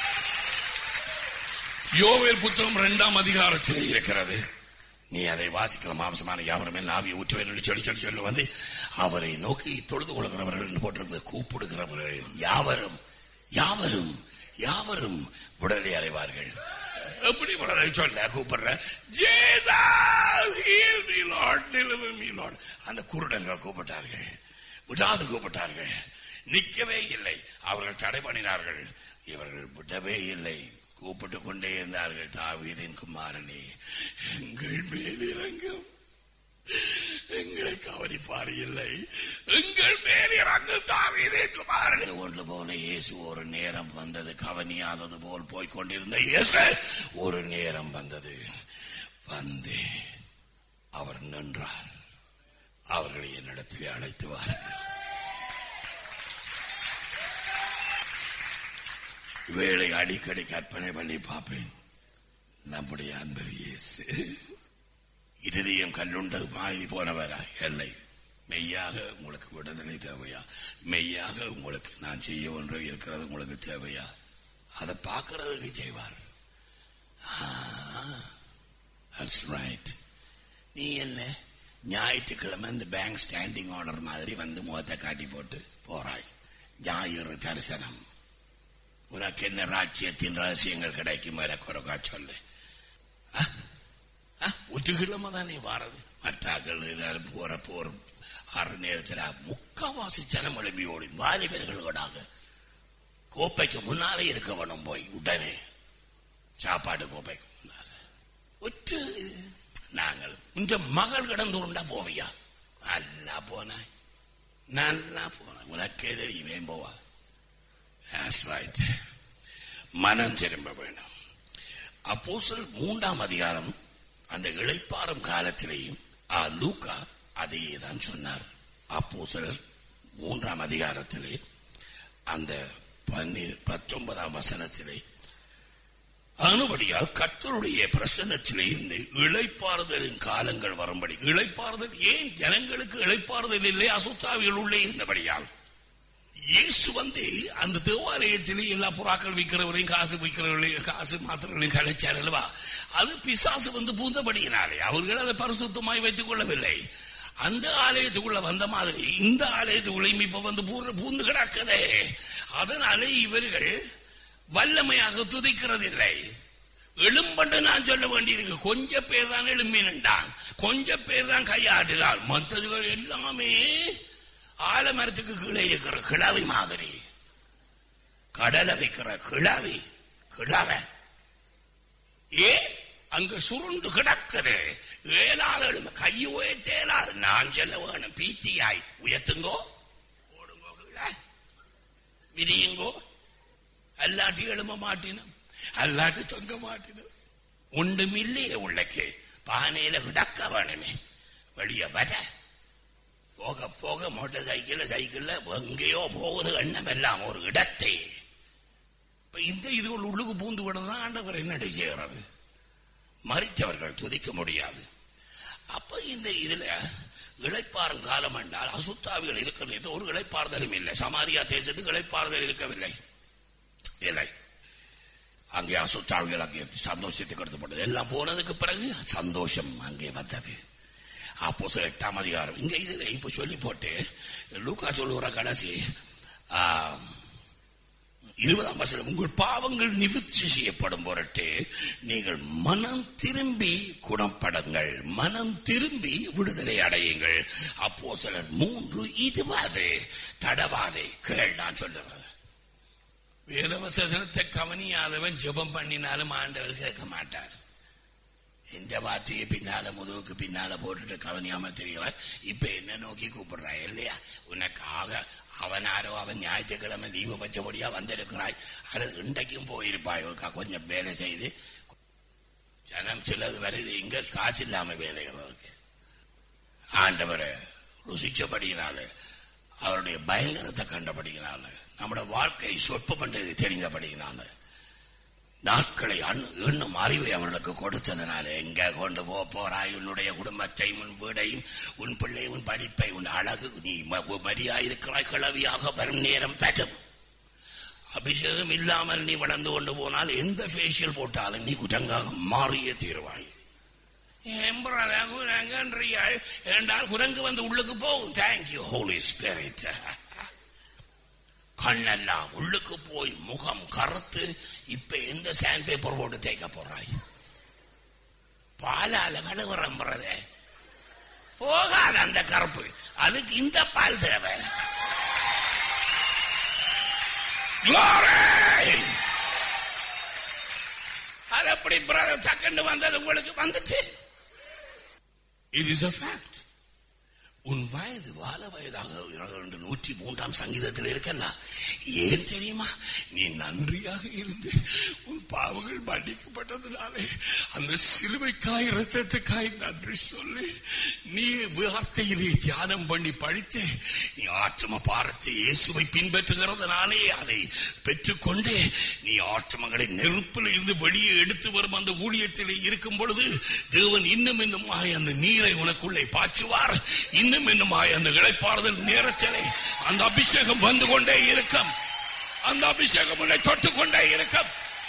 யோவேல் புத்தகம் இரண்டாம் அதிகாரத்தில் இருக்கிறது நீ அதை வாசிக்கலாம் மாம்சமான யாவருமே நாவியை ஊற்றுவேன் என்று சொல்லி சொல்லி சொல்லி வந்து அவரை நோக்கி தொழுது கொள்கிறவர்கள் என்று போட்டிருந்தது கூப்பிடுகிறவர்கள் யாவரும் யாவரும் யாவரும் விடுதலை அடைவார்கள் எப்படி விடுதலை சொல்ல கூப்பிடுற Jesus heal me lord deliver me lord அந்த குருடர்கள் கூப்பிட்டார்கள் விடாது கூப்பிட்டார்கள் நிற்கவே இல்லை அவர்கள் தடை பண்ணினார்கள் இவர்கள் விடவே இல்லை கூப்பிட்டு கொண்டே இருந்தார்கள் தாவீதின் குமாரனே எங்கள் மேல் இறங்கும் எங்களை கவனிப்பார் இல்லை எங்கள் மேல் இறங்கு தாவீதே குமாரனே ஒன்று போல இயேசு ஒரு நேரம் வந்தது கவனியாதது போல் போய்க் கொண்டிருந்த இயேசு ஒரு நேரம் வந்தது வந்து அவர் நின்றார் அவர்களை என்னிடத்திலே அழைத்து வாருங்கள் வேலை அடிக்கடி கற்பனை பண்ணி பார்ப்பேன் நம்முடைய அன்பர் இயேசு இருதயம் கல்லுண்டது மாதிரி போனவரா இல்லை மெய்யாக உங்களுக்கு விடுதலை தேவையா மெய்யாக உங்களுக்கு நான் செய்ய ஒன்று இருக்கிறது உங்களுக்கு தேவையா அதை பார்க்கறதுக்கு செய்வார் தட்ஸ் ரைட் நீ என்ன ஞாயிற்றுக்கிழமை இந்த பேங்க் ஸ்டாண்டிங் ஆர்டர் மாதிரி வந்து முகத்தை காட்டி போட்டு போறாய் ஞாயிறு தரிசனம் உனக்கு என்ன ராஜ்யத்தின் ரகசியங்கள் கிடைக்கும் குறைக்கா சொல்லு ஒத்துக்கிழமை தானே வாரது மற்றாக்கள் எல்லாரும் போற போற ஆறு நேரத்தில் முக்காவாசி ஜனம் எழுப்பி ஓடி வாலிபர்களோடாக கோப்பைக்கு முன்னாலே இருக்க வேணும் போய் உடனே சாப்பாடு கோப்பைக்கு முன்னால ஒற்று நாங்கள் இந்த மகள் கிடந்து உண்டா போவியா நல்லா போனாய் நல்லா போனாய் உனக்கே தெரியும் ஏன் போவா That's right. மனம் திரும்ப வேண்டும் அப்போஸ்தலர் மூன்றாம் அதிகாரம் அந்த இளைப்பாறும் காலத்திலேயும் ஆ, லூக்கா அதையே தான் சொன்னார் அப்போஸ்தலர் மூன்றாம் அதிகாரத்திலே அந்த பன்னி- பத்தொன்பதாம் வசனத்திலே அனுபடியால் கர்த்தருடைய பிரசன்னத்திலே இருந்து இளைப்பாறுதலின் காலங்கள் வரும்படி இளைப்பாறுதல் ஏன் ஜனங்களுக்கு இளைப்பாறுதல் இல்லை அசுத்தாவிகள் உள்ளே இருந்தபடியால் இயேசு வந்து அந்த தேவாலயத்திலே எல்லா புறாக்கள் விற்கிறவரையும் காசு விற்கிறவர்களையும் காசு மாத்திரங்களையும் கலைச்சார் அல்லவா அது பிசாசு வந்து பூந்தபடியினாலே அவர்கள் அதை பரிசுத்தமாய் வைத்துக் கொள்ளவில்லை அந்த ஆலயத்துக்குள்ள வந்த மாதிரி இந்த ஆலயத்துக்குள்ளையும் இப்ப வந்து பூர்ண பூந்து கிடக்குதே அதனாலே இவர்கள் வல்லமையாக துதிக்கிறதில்லை எழும்பண்டு நான் சொல்ல வேண்டியிருக்கு கொஞ்ச பேர் தான் எழும்பினான் கொஞ்ச பேர் தான் கையாட்டினார் மற்றவர்கள் எல்லாமே ஆலமரத்துக்கு கீழே இருக்கிற கிழவி மாதிரி கடலை வைக்கிற கிழவி கிழவ ஏ அங்க சுருண்டு கிடக்குது ஏழாவது எழும கையை உயர்த்தேலாது நான் சொல்ல வேணும் பீத்தியாய் உயர்த்துங்கோ ஓடுங்கோ கீழே விரியுங்கோ அல்லாட்டி எழும மாட்டினும் அல்லாட்டி தொங்க மாட்டினும் ஒன்றுமில்லையே உள்ளக்கு பானையில விடக்க வேணுமே வெளிய வர போக போக மோட்டார் சைக்கிள் சைக்கிள்ல எங்கேயோ போகுது எண்ணம் எல்லாம் ஒரு இடத்தை இப்ப இந்த இதுகள் உள்ளுக்கு பூந்து விடதான் ஆண்டவர் என்னடி செய்கிறது மறித்தவர்கள் துதிக்க முடியாது அப்ப இந்த இதுல இளைப்பாறும் காலம் என்றால் அசுத்தாவிகள் இருக்கிறது ஒரு இளைப்பாறுதலும் இல்லை சமாரியா தேசத்துக்கு இளைப்பாறுதல் இருக்கவில்லை இல்லை அங்கே அசுத்தாவிகள் அங்கே சந்தோஷத்துக்கு எடுத்துப்பட்டது எல்லாம் போனதுக்கு பிறகு சந்தோஷம் அங்கே வந்தது அப்போ எட்டாம் அதிகாரம் இங்க இதுல இப்ப சொல்லி போட்டு லூக்கா சொல்லுகிற கடைசி ஆ, இருபதாம் வருஷம் உங்கள் பாவங்கள் நிவர்த்தி செய்யப்படும் பொருட்டு நீங்கள் மனம் திரும்பி குணப்படுங்கள் மனம் திரும்பி விடுதலை அடையுங்கள் அப்போ சிலர் மூன்று இதுவாது தடவாதே கேள் நான் சொல்லுறது வேதவசனத்தை கவனியாதவன் ஜெபம் பண்ணினாலும் ஆண்டவர் கேட்க மாட்டார் இந்த வார்த்தையை பின்னால முதுகுக்கு பின்னால போட்டுட்டு கவனியாம தெரியல இப்ப என்ன நோக்கி கூப்பிடுறாய் இல்லையா உனக்காக அவனாரோ அவன் ஞாயிற்றுக்கிழமை லீவு வச்சபடியா வந்திருக்கிறாய் அல்லது இன்றைக்கும் போயிருப்பாய் ஒருக்கா கொஞ்சம் வேலை செய்து ஜனம் சிலது வருது இங்க காசு இல்லாம வேலைகளுக்கு ஆண்டவரை ருசிச்சபடியினால அவருடைய பயங்கரத்தை கண்டபடியினால நம்முடைய வாழ்க்கை சொற்பம் என்றது தெரிந்தபடியினால நாட்களை அண்ணு- எண்ணும் அறிவை அவர்களுக்கு கொடுத்ததனால எங்க கொண்டு போக போறாய் உன்னுடைய குடும்பத்தை உன் வீடையும் உன் பிள்ளை உன் படிப்பை உன் அழகு நீ ம- மரியாயிருக்கிறாய் கிளவியாக வரும் நேரம் பெற்றும் அபிஷேகம் இல்லாமல் நீ வளர்ந்து கொண்டு போனால் எந்த ஃபேஷியல் போட்டாலும் நீ குரங்காக மாறிய தீர்வாய் குரங்கன்றியாள் என்றால் குரங்கு வந்து உள்ளுக்கு போகும் தேங்க்யூ ஹோலி ஸ்பிரிட் கண்ணெல்லாம் உள்ளுக்கு போய் முகம் கருத்து இப்ப எந்த சாண்ட் பேப்பர் போட்டு தேய்க்க போறாய் பாலால கழுவுறம்புறதே போகாது அந்த கருப்பு அதுக்கு இந்த பால் தேவை Glory! அது எப்படி brother டக்குன்னு வந்தது உங்களுக்கு வந்துச்சு இட் இஸ் a fact உன் வயது வாழ வயதாக இரண்டு நூற்றி மூன்றாம் சங்கீதத்தில் இருக்கல்ல ஏன் தெரியுமா நீ நன்றியாக இருந்து உன் பாவங்கள் மன்னிக்கப்பட்டதுனாலே அந்த சிலுவைக்காய் ரத்தத்துக்காய் நன்றி சொல்லி நீ வார்த்தையிலே தியானம் பண்ணி படித்து நீ ஆற்றம பாரத்தை இயேசுவை பின்பற்றுகிறதுனாலே அதை பெற்றுக்கொண்டு நீ ஆற்றமங்களை நெருப்பில் இருந்து வெளியே எடுத்து வரும் அந்த ஊழியத்திலே இருக்கும் பொழுது தேவன் இன்னும் இன்னுமாய் அந்த நீரை உனக்குள்ளே பாய்ச்சுவார் இன்னும் இன்னுமாய் அந்த இழைப்பாறுதல் நேரச்சலை அந்த அபிஷேகம் வந்து கொண்டே இருக்கும் அந்த அபிஷேகம் உன்னை தொட்டுக் கொண்டே இருக்கும்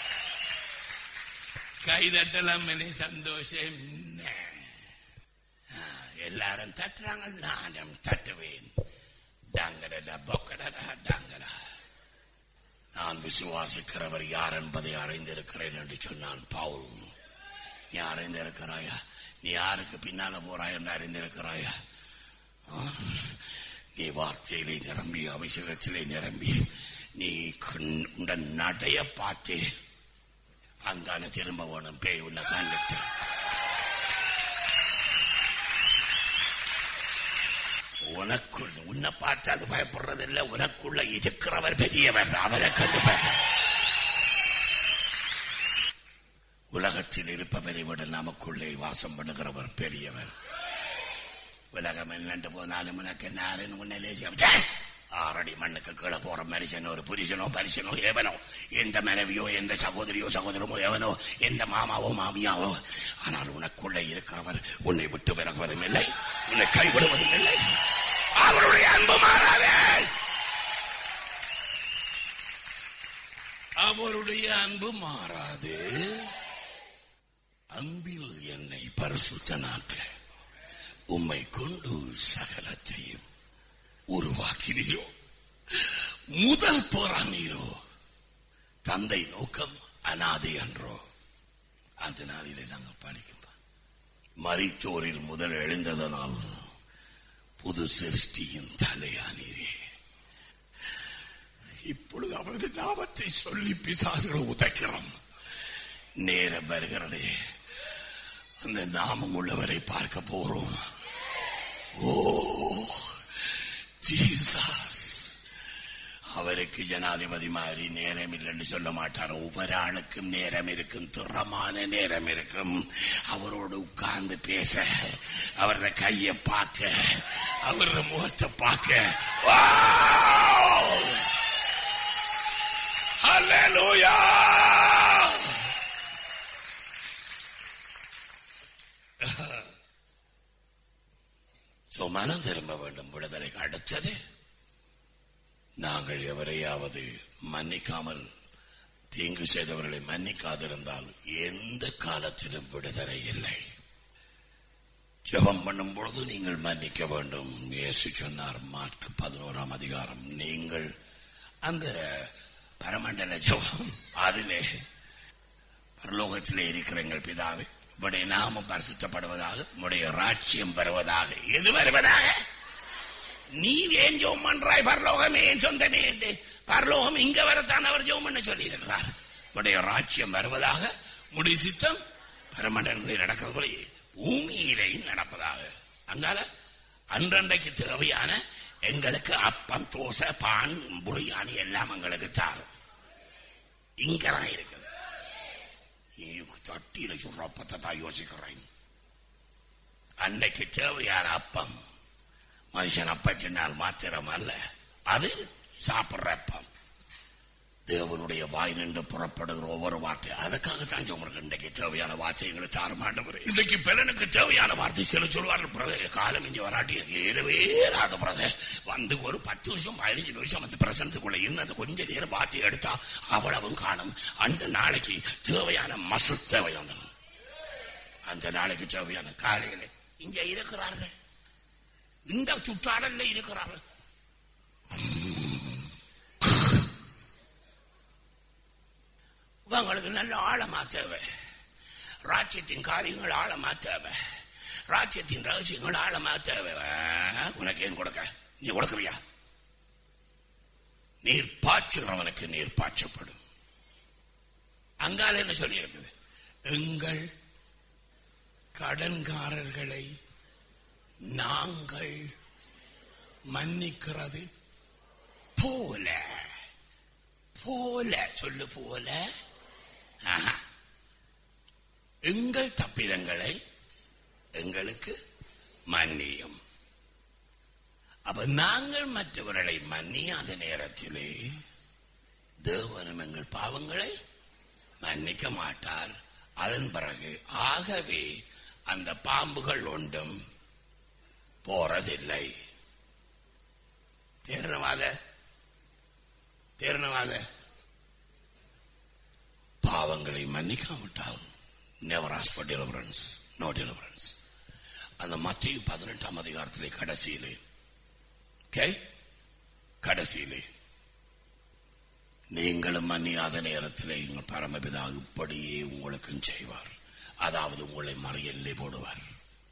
கைதட்டலாம் என சந்தோஷம் என்ன? ஆ, எல்லாரும் தட்டுறாங்க நானும் தட்டுவேன் டங்கடா பொக்கடா டங்கடா நான் விசுவாசிக்கிறவர் யார் என்பதை அறிந்திருக்கிறேன் என்று சொன்னான் பவுல் நீ அறிந்திருக்கிறாயா நீ யாருக்கு பின்னால போறாய் என்று அறிந்திருக்கிறாயா ஆ? நீ வார்த்தையிலே நிரம்பி அபிஷேகத்திலே நிரம்பி நீ கண்- உன் நடைய பார்த்து அங்கான திரும்ப வேணும் பேய் உன்னை கண்டுட்டு உனக்குள் உன்னை பார்த்து அது பயப்படுறது இல்ல உனக்குள்ள இருக்கிறவர் பெரியவர் அவரை கண்டு பயப்பட உலகத்தில் இருப்பவரை விட நமக்குள்ளே வாசம் பண்ணுகிறவர் பெரியவர் உலகம் என்னண்டு போனாலும் உனக்கு நாரின் முன்னிலே செ- ஆறடி மண்ணுக்கு கீழே போற மனுஷன் ஒரு புருஷனோ பரிசனோ எவனோ எந்த மனைவியோ எந்த சகோதரியோ சகோதரமோ எவனோ எந்த மாமாவோ மாமியாவோ ஆனால் உனக்குள்ளே இருக்கிறவர் உன்னை விட்டு விலகுவதும் இல்லை உன்னை கைவிடுவதும் இல்லை அவருடைய அன்பு மாறாதே அவருடைய அன்பு மாறாது அன்பில் என்னை பரிசுத்தனாக்க உம்மை கொண்டு சகலத்தையும் உருவாக்கினீரோ முதல் போரானீரோ தந்தை நோக்கம் அனாதை அன்றோ அதனால் இதை நாங்கள் படிக்கும் மரித்தோரில் முதல் எழுந்ததனால் புது சிருஷ்டியின் தலையானீரே இப்பொழுது அவரது நாமத்தை சொல்லி பிசாசுகளை உதைக்கிறோம் நேரம் வருகிறது அந்த நாமம் உள்ளவரை பார்க்க போறோம் ஓ ஜீசஸ் அவருக்கு ஜனாதிபதி மாதிரி நேரம் இல்லைன்னு சொல்ல மாட்டார் ஒவ்வொரு ஆளுக்கும் நேரம் இருக்கும் திறமான நேரம் இருக்கும் அவரோடு உட்கார்ந்து பேச அவரது கையை பார்க்க அவரது முகத்தை பார்க்க Wow! Hallelujah! சோ மனம் திரும்ப வேண்டும் விடுதலைக்கு அடுத்தது நாங்கள் எவரையாவது மன்னிக்காமல் தீங்கு செய்தவர்களை மன்னிக்காதிருந்தால் எந்த காலத்திலும் விடுதலை இல்லை ஜெபம் பண்ணும் பொழுது நீங்கள் மன்னிக்க வேண்டும் இயேசு சொன்னார் மார்க் பதினோராம் அதிகாரம் நீங்கள் அந்த பரமண்டல ஜெபம் அதிலே பரலோகத்திலே இருக்கிற எங்கள் பிதாவே உடைய நாமம் பரிசுத்தப்படுவதாக உடைய ராட்சியம் வருவதாக எது வருவதாக நீ ஏன் ஜோம் பண்றாய் பரலோகம் ஏன் சொந்தமே என்று பரலோகம் இங்க வரத்தான் அவர் ஜோம் பண்ண சொல்லி இருக்கிறார் உடைய ராட்சியம் வருவதாக முடி சித்தம் பரமண்டலங்களில் நடக்கிறது போல பூமியிலையும் நடப்பதாக அங்கால அன்றன்றைக்கு தேவையான எங்களுக்கு அப்பம் தோசை பான் புரியாணி எல்லாம் எங்களுக்கு தாரும் இங்கதான் இருக்குது நீ தட்டியில சொல்ற அப்பத்தை தான் யோசிக்கிறேன் அன்னைக்கு தேவையான அப்பம் மனுஷன் அப்பத்தினால் மாத்திரம் அல்ல அது சாப்பிடுற அப்பம் தேவனுடைய வாய் நின்று புறப்படுகிற ஒவ்வொரு வார்த்தை அதுக்காகத்தான் உங்களுக்கு இன்றைக்கு தேவையான வார்த்தைகளை சார மாட்டவர் இன்றைக்கு பெலனுக்கு தேவையான வார்த்தை சில சொல்வார்கள் பிரதர் காலம் இஞ்சி வராட்டி ஏறவே இராத பிரதர் வந்து ஒரு பத்து வருஷம் பதினஞ்சு வருஷம் அந்த பிரசனத்துக்குள்ள இருந்தது கொஞ்ச நேரம் வார்த்தை எடுத்தா அவ்வளவும் காணும் அந்த நாளைக்கு தேவையான மசு தேவை வந்தது அந்த நாளைக்கு தேவையான காலையில இங்க இருக்கிறார்கள் இந்த சுற்றாடல்ல இருக்கிறார்கள் உங்களுக்கு நல்ல ஆழமா தேவை ராஜ்யத்தின் காரியங்கள் ஆழமா தேவை ராஜ்யத்தின் ரகசியங்கள் ஆழமா தேவை ஆ, உனக்கு ஏன் கொடுக்க நீ கொடுக்கறியா நீர் பாய்ச்சுகிறவனுக்கு நீர் பாய்ச்சப்படும் அங்கால என்ன சொல்லி இருக்குது எங்கள் கடன்காரர்களை நாங்கள் மன்னிக்கிறது போல போல சொல்லு போல ஆஹா. எங்கள் தப்பிதங்களை எங்களுக்கு மன்னியும் அப்ப நாங்கள் மற்றவர்களை மன்னியாத நேரத்திலே தேவனும் எங்கள் பாவங்களை மன்னிக்க மாட்டார் அதன் பிறகு ஆகவே அந்த பாம்புகள் ஒன்றும் போறதில்லை தேர்ணவாத தேர்ணவாத பாவங்களை மன்னிக்காவிட்டால் never ask for deliverance no deliverance அந்த மத்திய பதினெட்டாம் அதிகாரத்திலே கடைசியிலே ஓகே கடைசியிலே நீங்களும் மன்னியாத நேரத்திலே எங்கள் பரமபிதா இப்படியே உங்களுக்கும் செய்வார் அதாவது உங்களை மறியல்லே போடுவார்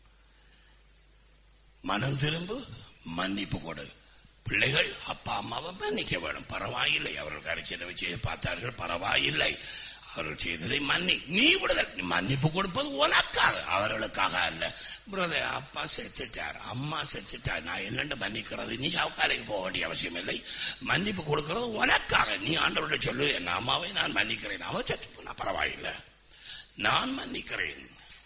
மனம் திரும்பு மன்னிப்பு கொடு பிள்ளைகள் அப்பா அம்மாவை மன்னிக்க வேணும் பரவாயில்லை அவர்கள் கரைச்சதை வச்சு பார்த்தார்கள் பரவாயில்லை அவர்கள் செய்ததை மன்னி நீ விடுதல் நீ மன்னிப்பு கொடுப்பது உனக்காக அவர்களுக்காக அல்ல பிரதர் அப்பா செத்துட்டார் அம்மா செத்துட்டார் நான் என்னென்று மன்னிக்கிறது நீ சவுக்காலைக்கு போக வேண்டிய அவசியம் இல்லை மன்னிப்பு கொடுக்கிறது உனக்காக நீ ஆண்டவர்கிட்ட சொல்லு என் அம்மாவை நான் மன்னிக்கிறேன் அவன் செத்து போனா பரவாயில்லை நான் மன்னிக்கிறேன்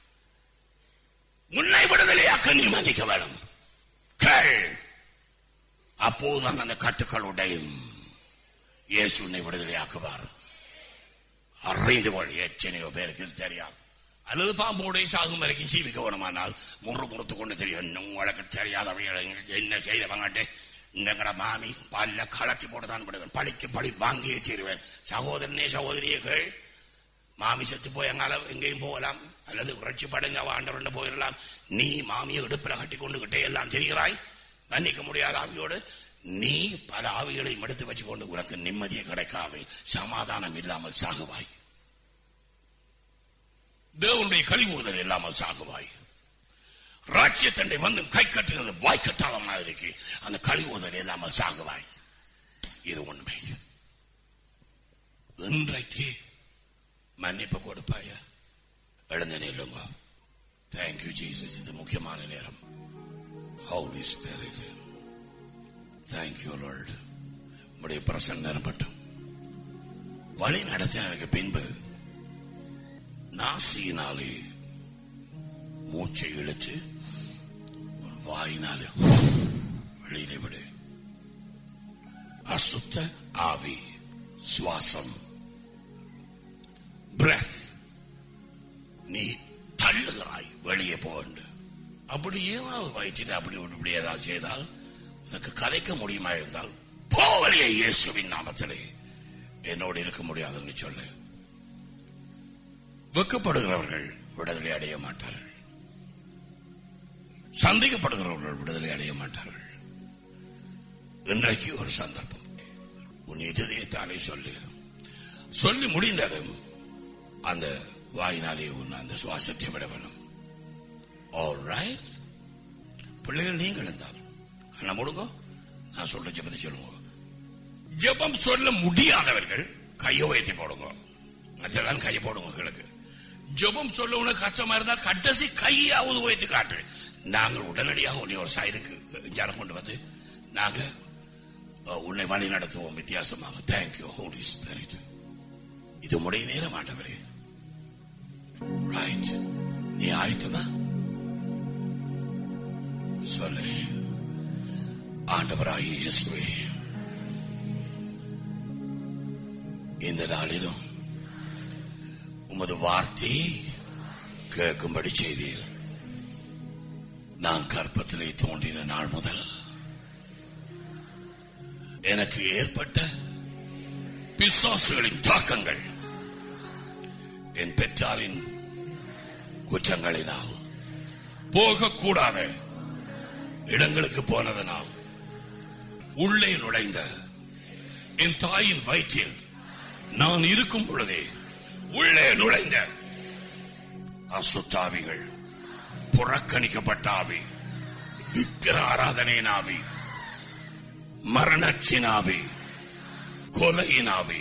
உன்னை விடுதலையாக்க நீ மன்னிக்க வேணும் கேள் அப்போதுதான் அந்த கட்டுக்கள் உடையும் இயேசு உன்னை விடுதலையாக்குவார் அறிந்து கொள் எத்தனையோ பேருக்கு இது தெரியாது அல்லது பாம்போடைய சாகும் வரைக்கும் ஜீவிக்க வேணுமானால் முறு முறுத்து கொண்டு தெரியும் இன்னும் உங்களுக்கு தெரியாதவைகள் என்ன செய்தவங்கட்டு இங்கங்கிற மாமி பல்ல கலத்தி போட்டு தான் விடுவேன் பழிக்கு பழி வாங்கியே தீருவேன் சகோதரனே சகோதரியே கேள் மாமி செத்து போய் எங்கால எங்கேயும் போகலாம் அல்லது உரைச்சி படுங்க ஆண்டவன் போயிடலாம் நீ மாமியை இடுப்பில் கட்டி கொண்டுகிட்டே எல்லாம் தெரிகிறாய் மன்னிக்க முடியாத ஆவியோடு நீ பல ஆவிகளையும் எடுத்து வச்சுக்கொண்டு உனக்கு நிம்மதியை கிடைக்காது சமாதானம் இல்லாமல் சாகுவாய் தேவனுடைய கழிவுறுதல் இல்லாமல் சாகுவாய் ராட்சியத்தண்டை வந்து கை கட்டுகிறது வாய் கட்டாத மாதிரி அந்த கழிவுதல் இல்லாமல் சாகுவாய் இது உண்மை இன்றைக்கு மன்னிப்பு கொடுப்பாயா எழுந்த நில்லுங்க தேங்க்யூ ஜீசஸ் இது முக்கியமான நேரம் ஹவுலி ஸ்பிரிட் தேங்க்யூ லார்ட் உங்களுடைய பிரசன்ன நிரம்பட்டும் வழி நடத்தினதுக்கு பின்பு நாசியினாலே மூச்சை இழுத்து உன் வாயினாலே வெளியிலே விடு அசுத்த ஆவி சுவாசம் பிரத் நீ தள்ளுகிறாய் வெளியே போகண்டு அப்படி ஏதாவது வயிற்றில் அப்படி இப்படி ஏதாவது செய்தால் உனக்கு கதைக்க முடியுமா இருந்தால் போ வெளியே இயேசுவின் நாமத்திலே என்னோடு இருக்க முடியாதுன்னு சொல்லு வெக்கப்படுகிறவர்கள் விடுதலை அடைய மாட்டார்கள் சந்தேகப்படுகிறவர்கள் விடுதலை அடைய மாட்டார்கள் இன்றைக்கு ஒரு சந்தர்ப்பம் உன் இதயத்தாலே சொல்லு சொல்லி முடிந்ததும் அந்த வாயினாலே உன் அந்த சுவாசத்தை விட வேணும் Alright? பிள்ளைகள் நீங்கள் இருந்தால் கண்ண முடுங்க நான் சொல்ற ஜெபத்தை சொல்லுங்க ஜெபம் சொல்ல முடியாதவர்கள் கையை உயர்த்தி போடுங்க மற்றெல்லாம் கையை போடுங்க உங்களுக்கு ஜெபம் சொல்ல உனக்கு கஷ்டமா இருந்தா கடைசி கையாவது உயர்த்தி காட்டு நாங்கள் உடனடியாக உன்னை ஒரு சைடுக்கு ஜனம் கொண்டு வந்து நாங்க அஹ், உன்னை வழி நடத்துவோம் வித்தியாசமாக தேங்க்யூ ஹோலி ஸ்பிரிட் இது உடைய நேரம் ஆண்டவரே ரைட் நீ ஆயிட்டுமா சொல்லு ஆண்டவராகிய இயேசுவே இந்த நாளிலும் உமது வார்த்தையை கேட்கும்படி செய்தீர் நான் கற்பத்திலே தோன்றின நாள் முதல் எனக்கு ஏற்பட்ட பிசாசுகளின் தாக்கங்கள் என் பெற்றாரின் குற்றங்களினால் போகக்கூடாத இடங்களுக்கு போனதனால் உள்ளே நுழைந்த என் தாயின் வயிற்றில் நான் இருக்கும் பொழுதே உள்ளே நுழைந்த அசுத்தாவிகள் புறக்கணிக்கப்பட்ட ஆவி விக்கிர ஆராதனையின் ஆவி மரணத்தின் ஆவி கொலையின் ஆவி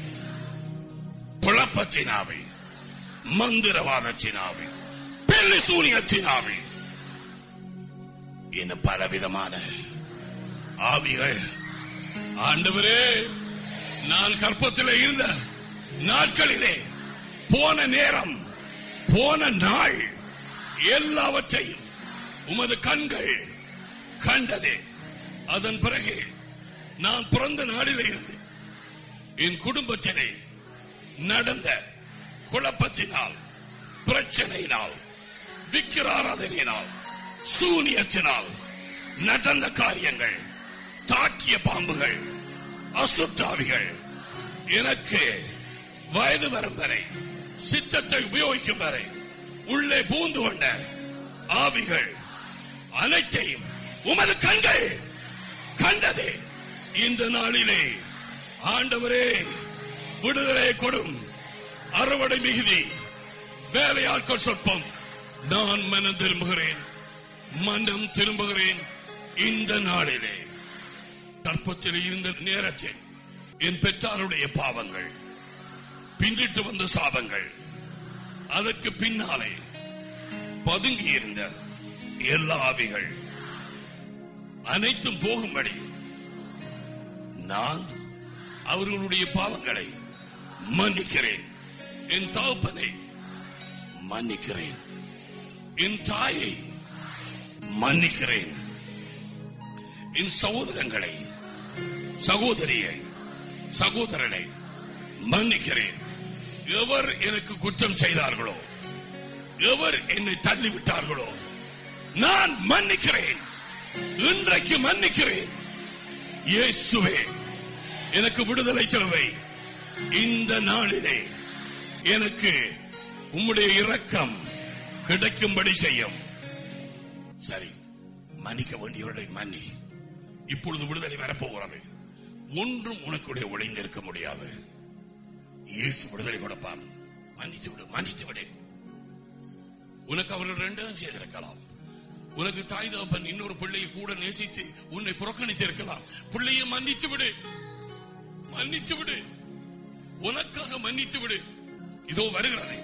குழப்பத்தின் ஆவி மந்திரவாதத்தின் ஆவி பெல்லி சூனியத்தின் ஆவி இன்னும் பலவிதமான ஆவிகள் ஆண்டவரே நான் கற்பத்தில் இருந்த நாட்களிலே போன நேரம் போன நாள் எல்லாவற்றையும் உமது கண்கள் கண்டதே அதன் பிறகு நான் பிறந்த நாளிலே இருந்து என் குடும்பத்திலே நடந்த குழப்பத்தினால் பிரச்சனையினால் விக்கிராராதனையினால் சூனியத்தினால் நடந்த காரியங்கள் தாக்கிய பாம்புகள் அசுத்தாவிகள் எனக்கு வயது வரும் வரை சித்தத்தை உபயோகிக்கும் வரை உள்ளே பூந்து கொண்ட ஆவிகள் அனைத்தையும் உமது கண்கள் கண்டதே இந்த நாளிலே ஆண்டவரே விடுதலை கொடும் அறுவடை மிகுதி வேலையாட்கள் சொற்பம் நான் மனம் திரும்புகிறேன் மனம் திரும்புகிறேன் இந்த நாளிலே தற்பத்தில் இருந்த நேரத்தில் என் பெற்றாருடைய பாவங்கள் பின்னிட்டு வந்த சாபங்கள் அதற்கு பின்னாலே பதுங்கி இருந்த எல்லா ஆவிகள் அனைத்தும் போகும்படி நான் அவர்களுடைய பாவங்களை மன்னிக்கிறேன் என் தகப்பனை மன்னிக்கிறேன் என் தாயை மன்னிக்கிறேன் என் சகோதரங்களை சகோதரியை சகோதரனை மன்னிக்கிறேன் எவர் எனக்கு குற்றம் செய்தார்களோ எவர் என்னை தள்ளிவிட்டார்களோ நான் மன்னிக்கிறேன் இன்றைக்கு மன்னிக்கிறேன் இயேசுவே எனக்கு விடுதலை தேவை இந்த நாளிலே எனக்கு உம்முடைய இரக்கம் கிடைக்கும்படி செய்யும் சரி மன்னிக்க வேண்டியவர்களை மன்னி இப்பொழுது விடுதலை வரப்போகிறது ஒன்றும் உனக்குடைய ஒளிந்திருக்க முடியாது இயேசு விடுதலை கொடுப்பான் மன்னித்து விடு மன்னித்து விடு உனக்கு அவர்கள் ரெண்டும் செய்திருக்கலாம் உனக்கு தாய் தகப்பன் இன்னொரு பிள்ளையை கூட நேசித்து உன்னை புறக்கணித்து இருக்கலாம் பிள்ளையை மன்னித்து விடு மன்னித்து விடு உனக்காக மன்னித்து விடு இதோ வருகிறது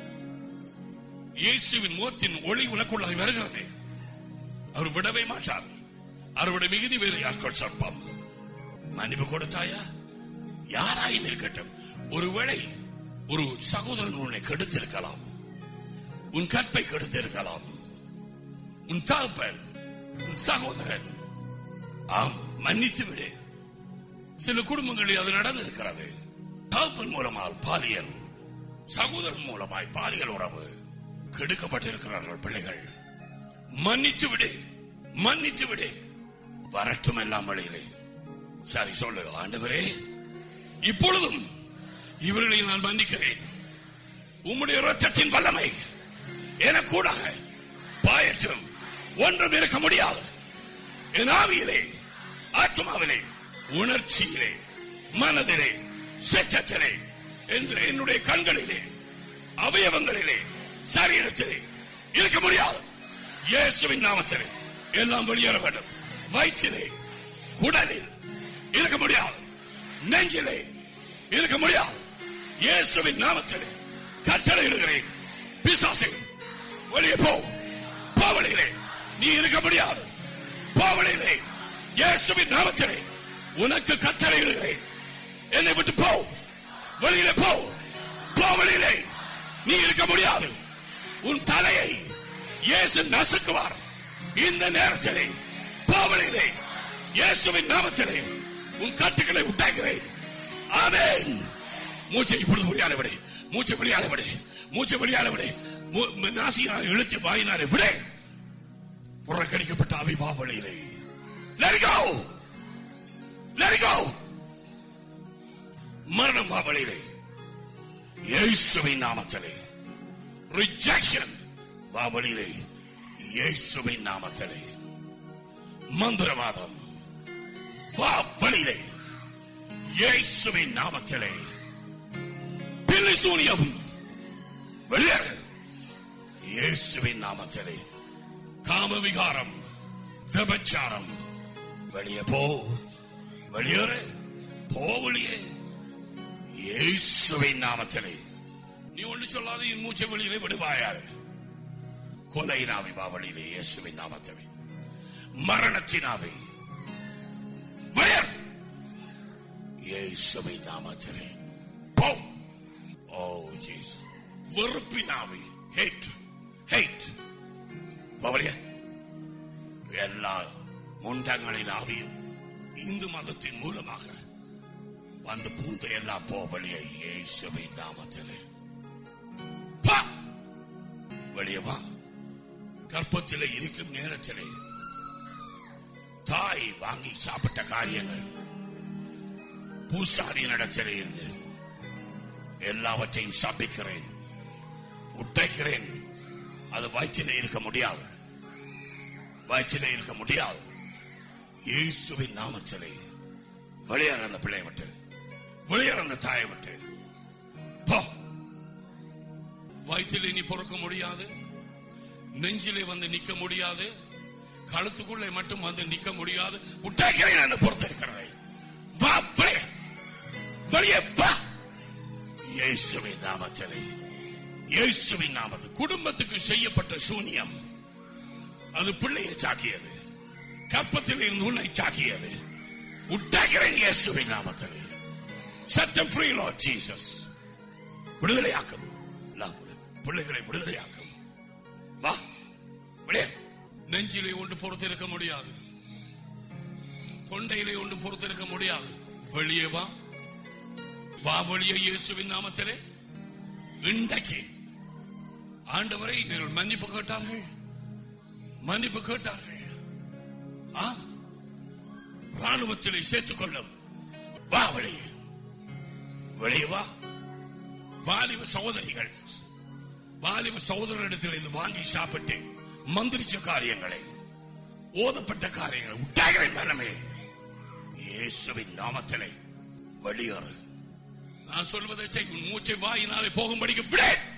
இயேசுவின் முகத்தின் ஒளி உனக்குள்ளாய் வருகிறது அவர் விடவே மாட்டார் அவருடைய மிகுதி வேறு யாட்கள் சொற்பம் மன்னிப்பு கொடுத்தாயா யாராயும் இருக்கட்டும் ஒருவேளை ஒரு சகோதரன் உன்னை கெடுத்திருக்கலாம் உன் கற்பை கெடுத்திருக்கலாம் உன் தகப்பன் உன் சகோதரன் ஆம் மன்னித்து விடு சில குடும்பங்களில் அது நடந்திருக்கிறது தகப்பன் மூலமால் பாலியல் சகோதரன் மூலமாய் பாலியல் உறவு கெடுக்கப்பட்டிருக்கிறார்கள் பிள்ளைகள் மன்னித்து விடு மன்னித்து விடு வரட்டும் எல்லாம் வழியிலே சரி சொல்லு ஆண்டவரே இப்பொழுதும் இவர்களை நான் மன்னிக்கிறேன் உம்முடைய ரத்தத்தின் வல்லமை எனக்கூடாக பாயற்றும் ஒன்றும் இருக்க முடியாது என் ஆவியிலே ஆத்மாவிலே உணர்ச்சியிலே மனதிலே செச்சத்திலே என்று என்னுடைய கண்களிலே அவயவங்களிலே சரீரத்திலே இருக்க முடியாது இயேசுவின் நாமத்திலே எல்லாம் வெளியேற வேண்டும் வயிற்றிலே குடலில் இருக்க முடியாது நெஞ்சிலே இருக்க முடியாது இயேசுவின் நாமத்திலே கட்டளை இடுகிறேன் பிசாசே வெளியே போ பாவலிலே நீ இருக்க முடியாது பாவலிலே இயேசுவின் நாமத்திலே உனக்கு கட்டளை இடுகிறேன் என்னை விட்டு போ வெளியிலே போ பாவலிலே நீ இருக்க முடியாது உன் தலையை இயேசு நசுக்குவார் இந்த நேரத்திலே பாவலிலே இயேசுவின் நாமத்திலே உன் கட்டுகளை உண்டாக்குகிறேன் ஆமென் மூச்சை இப்பொழுது வெளியால விடு மூச்சை வெளியால விடு மூச்சை வெளியால விடு மூ- நாசியினால் இழுத்து வாயினாலே விடு புறக்கணிக்கப்பட்ட அவை பாவலிலே Let it go! Let it go! மரணம் பாவலிலே இயேசுவின் நாமத்திலே ரிஜெக்ஷன் பாவலிலே இயேசுவின் நாமத்திலே மந்திரவாதம் வா வழியிலே இயேசுவின் நாமத்திலே பில்லி சூனியம் வெளியேறு இயேசுவின் நாமத்திலே காம விகாரம் விபச்சாரம் வெளியே போ வெளியேறு போ வெளியே இயேசுவின் நாமத்திலே நீ ஒண்ணு சொல்லாத என் மூச்சை வெளியிலே விடுவாயாரு கொலையினாவி பாவலிலே இயேசுவின் நாமத்திலே மரணத்தினாவி வெளியேறு இயேசுவின் நாமத்திலே போ ஓ ஜீசஸ் வெறுப்பினாவி ஹேட் ஹேட் பவலிய எல்லா முண்டங்களின் ஆவியும் இந்து மதத்தின் மூலமாக வந்து பூந்த எல்லா போவலியை இயேசுவின் நாமத்திலே பா! வெளியே வா கர்ப்பத்திலே இருக்கும் நேரத்திலே தாய் வாங்கி சாப்பிட்ட காரியங்கள் பூசாரியின் இடத்திலே இருந்து எல்லாவற்றையும் சபிக்கிறேன் உட்டைக்கிறேன் அது வயிற்றிலே இருக்க முடியாது வயிற்றிலே இருக்க முடியாது இயேசுவின் நாமத்திலே வெளியேற அந்த பிள்ளையை விட்டு வெளியேற அந்த தாயை விட்டு போ வயிற்றிலே நீ பொறுக்க முடியாது நெஞ்சிலே வந்து நிக்க முடியாது கழுத்துக்குள்ளே மட்டும் வந்து நிக்க முடியாது உட்டைக்கிறேன் என்று பொறுத்திருக்கிறதை வா வெளியே வெளியே வா இயேசுவின் நாமத்திலே இயேசுவின் நாமத்தில் குடும்பத்துக்கு செய்யப்பட்ட சூனியம் அது பிள்ளையை சாக்கியது கற்பத்தில் இருந்து உன்னை சாக்கியது உட்டாகிறேன் இயேசுவின் நாமத்திலே சத்தம் ஃப்ரீ லார்ட் ஜீசஸ் விடுதலையாக்கும் எல்லாம் பிள்ளைகளை விடுதலையாக்கும் வா வெளியே நெஞ்சிலே ஒன்று பொறுத்திருக்க முடியாது தொண்டையிலே ஒன்று பொறுத்திருக்க முடியாது வெளியே வா வா வெளியே இயேசுவின் நாமத்திலே இன்றைக்கு ஆண்டவரை இவர்கள் மன்னிப்பு கேட்டார்கள் மன்னிப்பு கேட்டார்கள் ஆம் ராணுவத்திலே சேர்த்துக் கொள்ளும் வா வெளியே வெளியே வா வாலிப சகோதரிகள் வாலிப சகோதரரிடத்தில் இருந்து வாங்கி சாப்பிட்டு மந்திரிச்ச காரியங்களை ஓதப்பட்ட காரியங்களை உட்டாகிற மனமே இயேசுவின் நாமத்திலே வெளியேறு நான் சொல்வதை செய் உன் மூச்சை வாயினாலே போகும்படிக்கு விட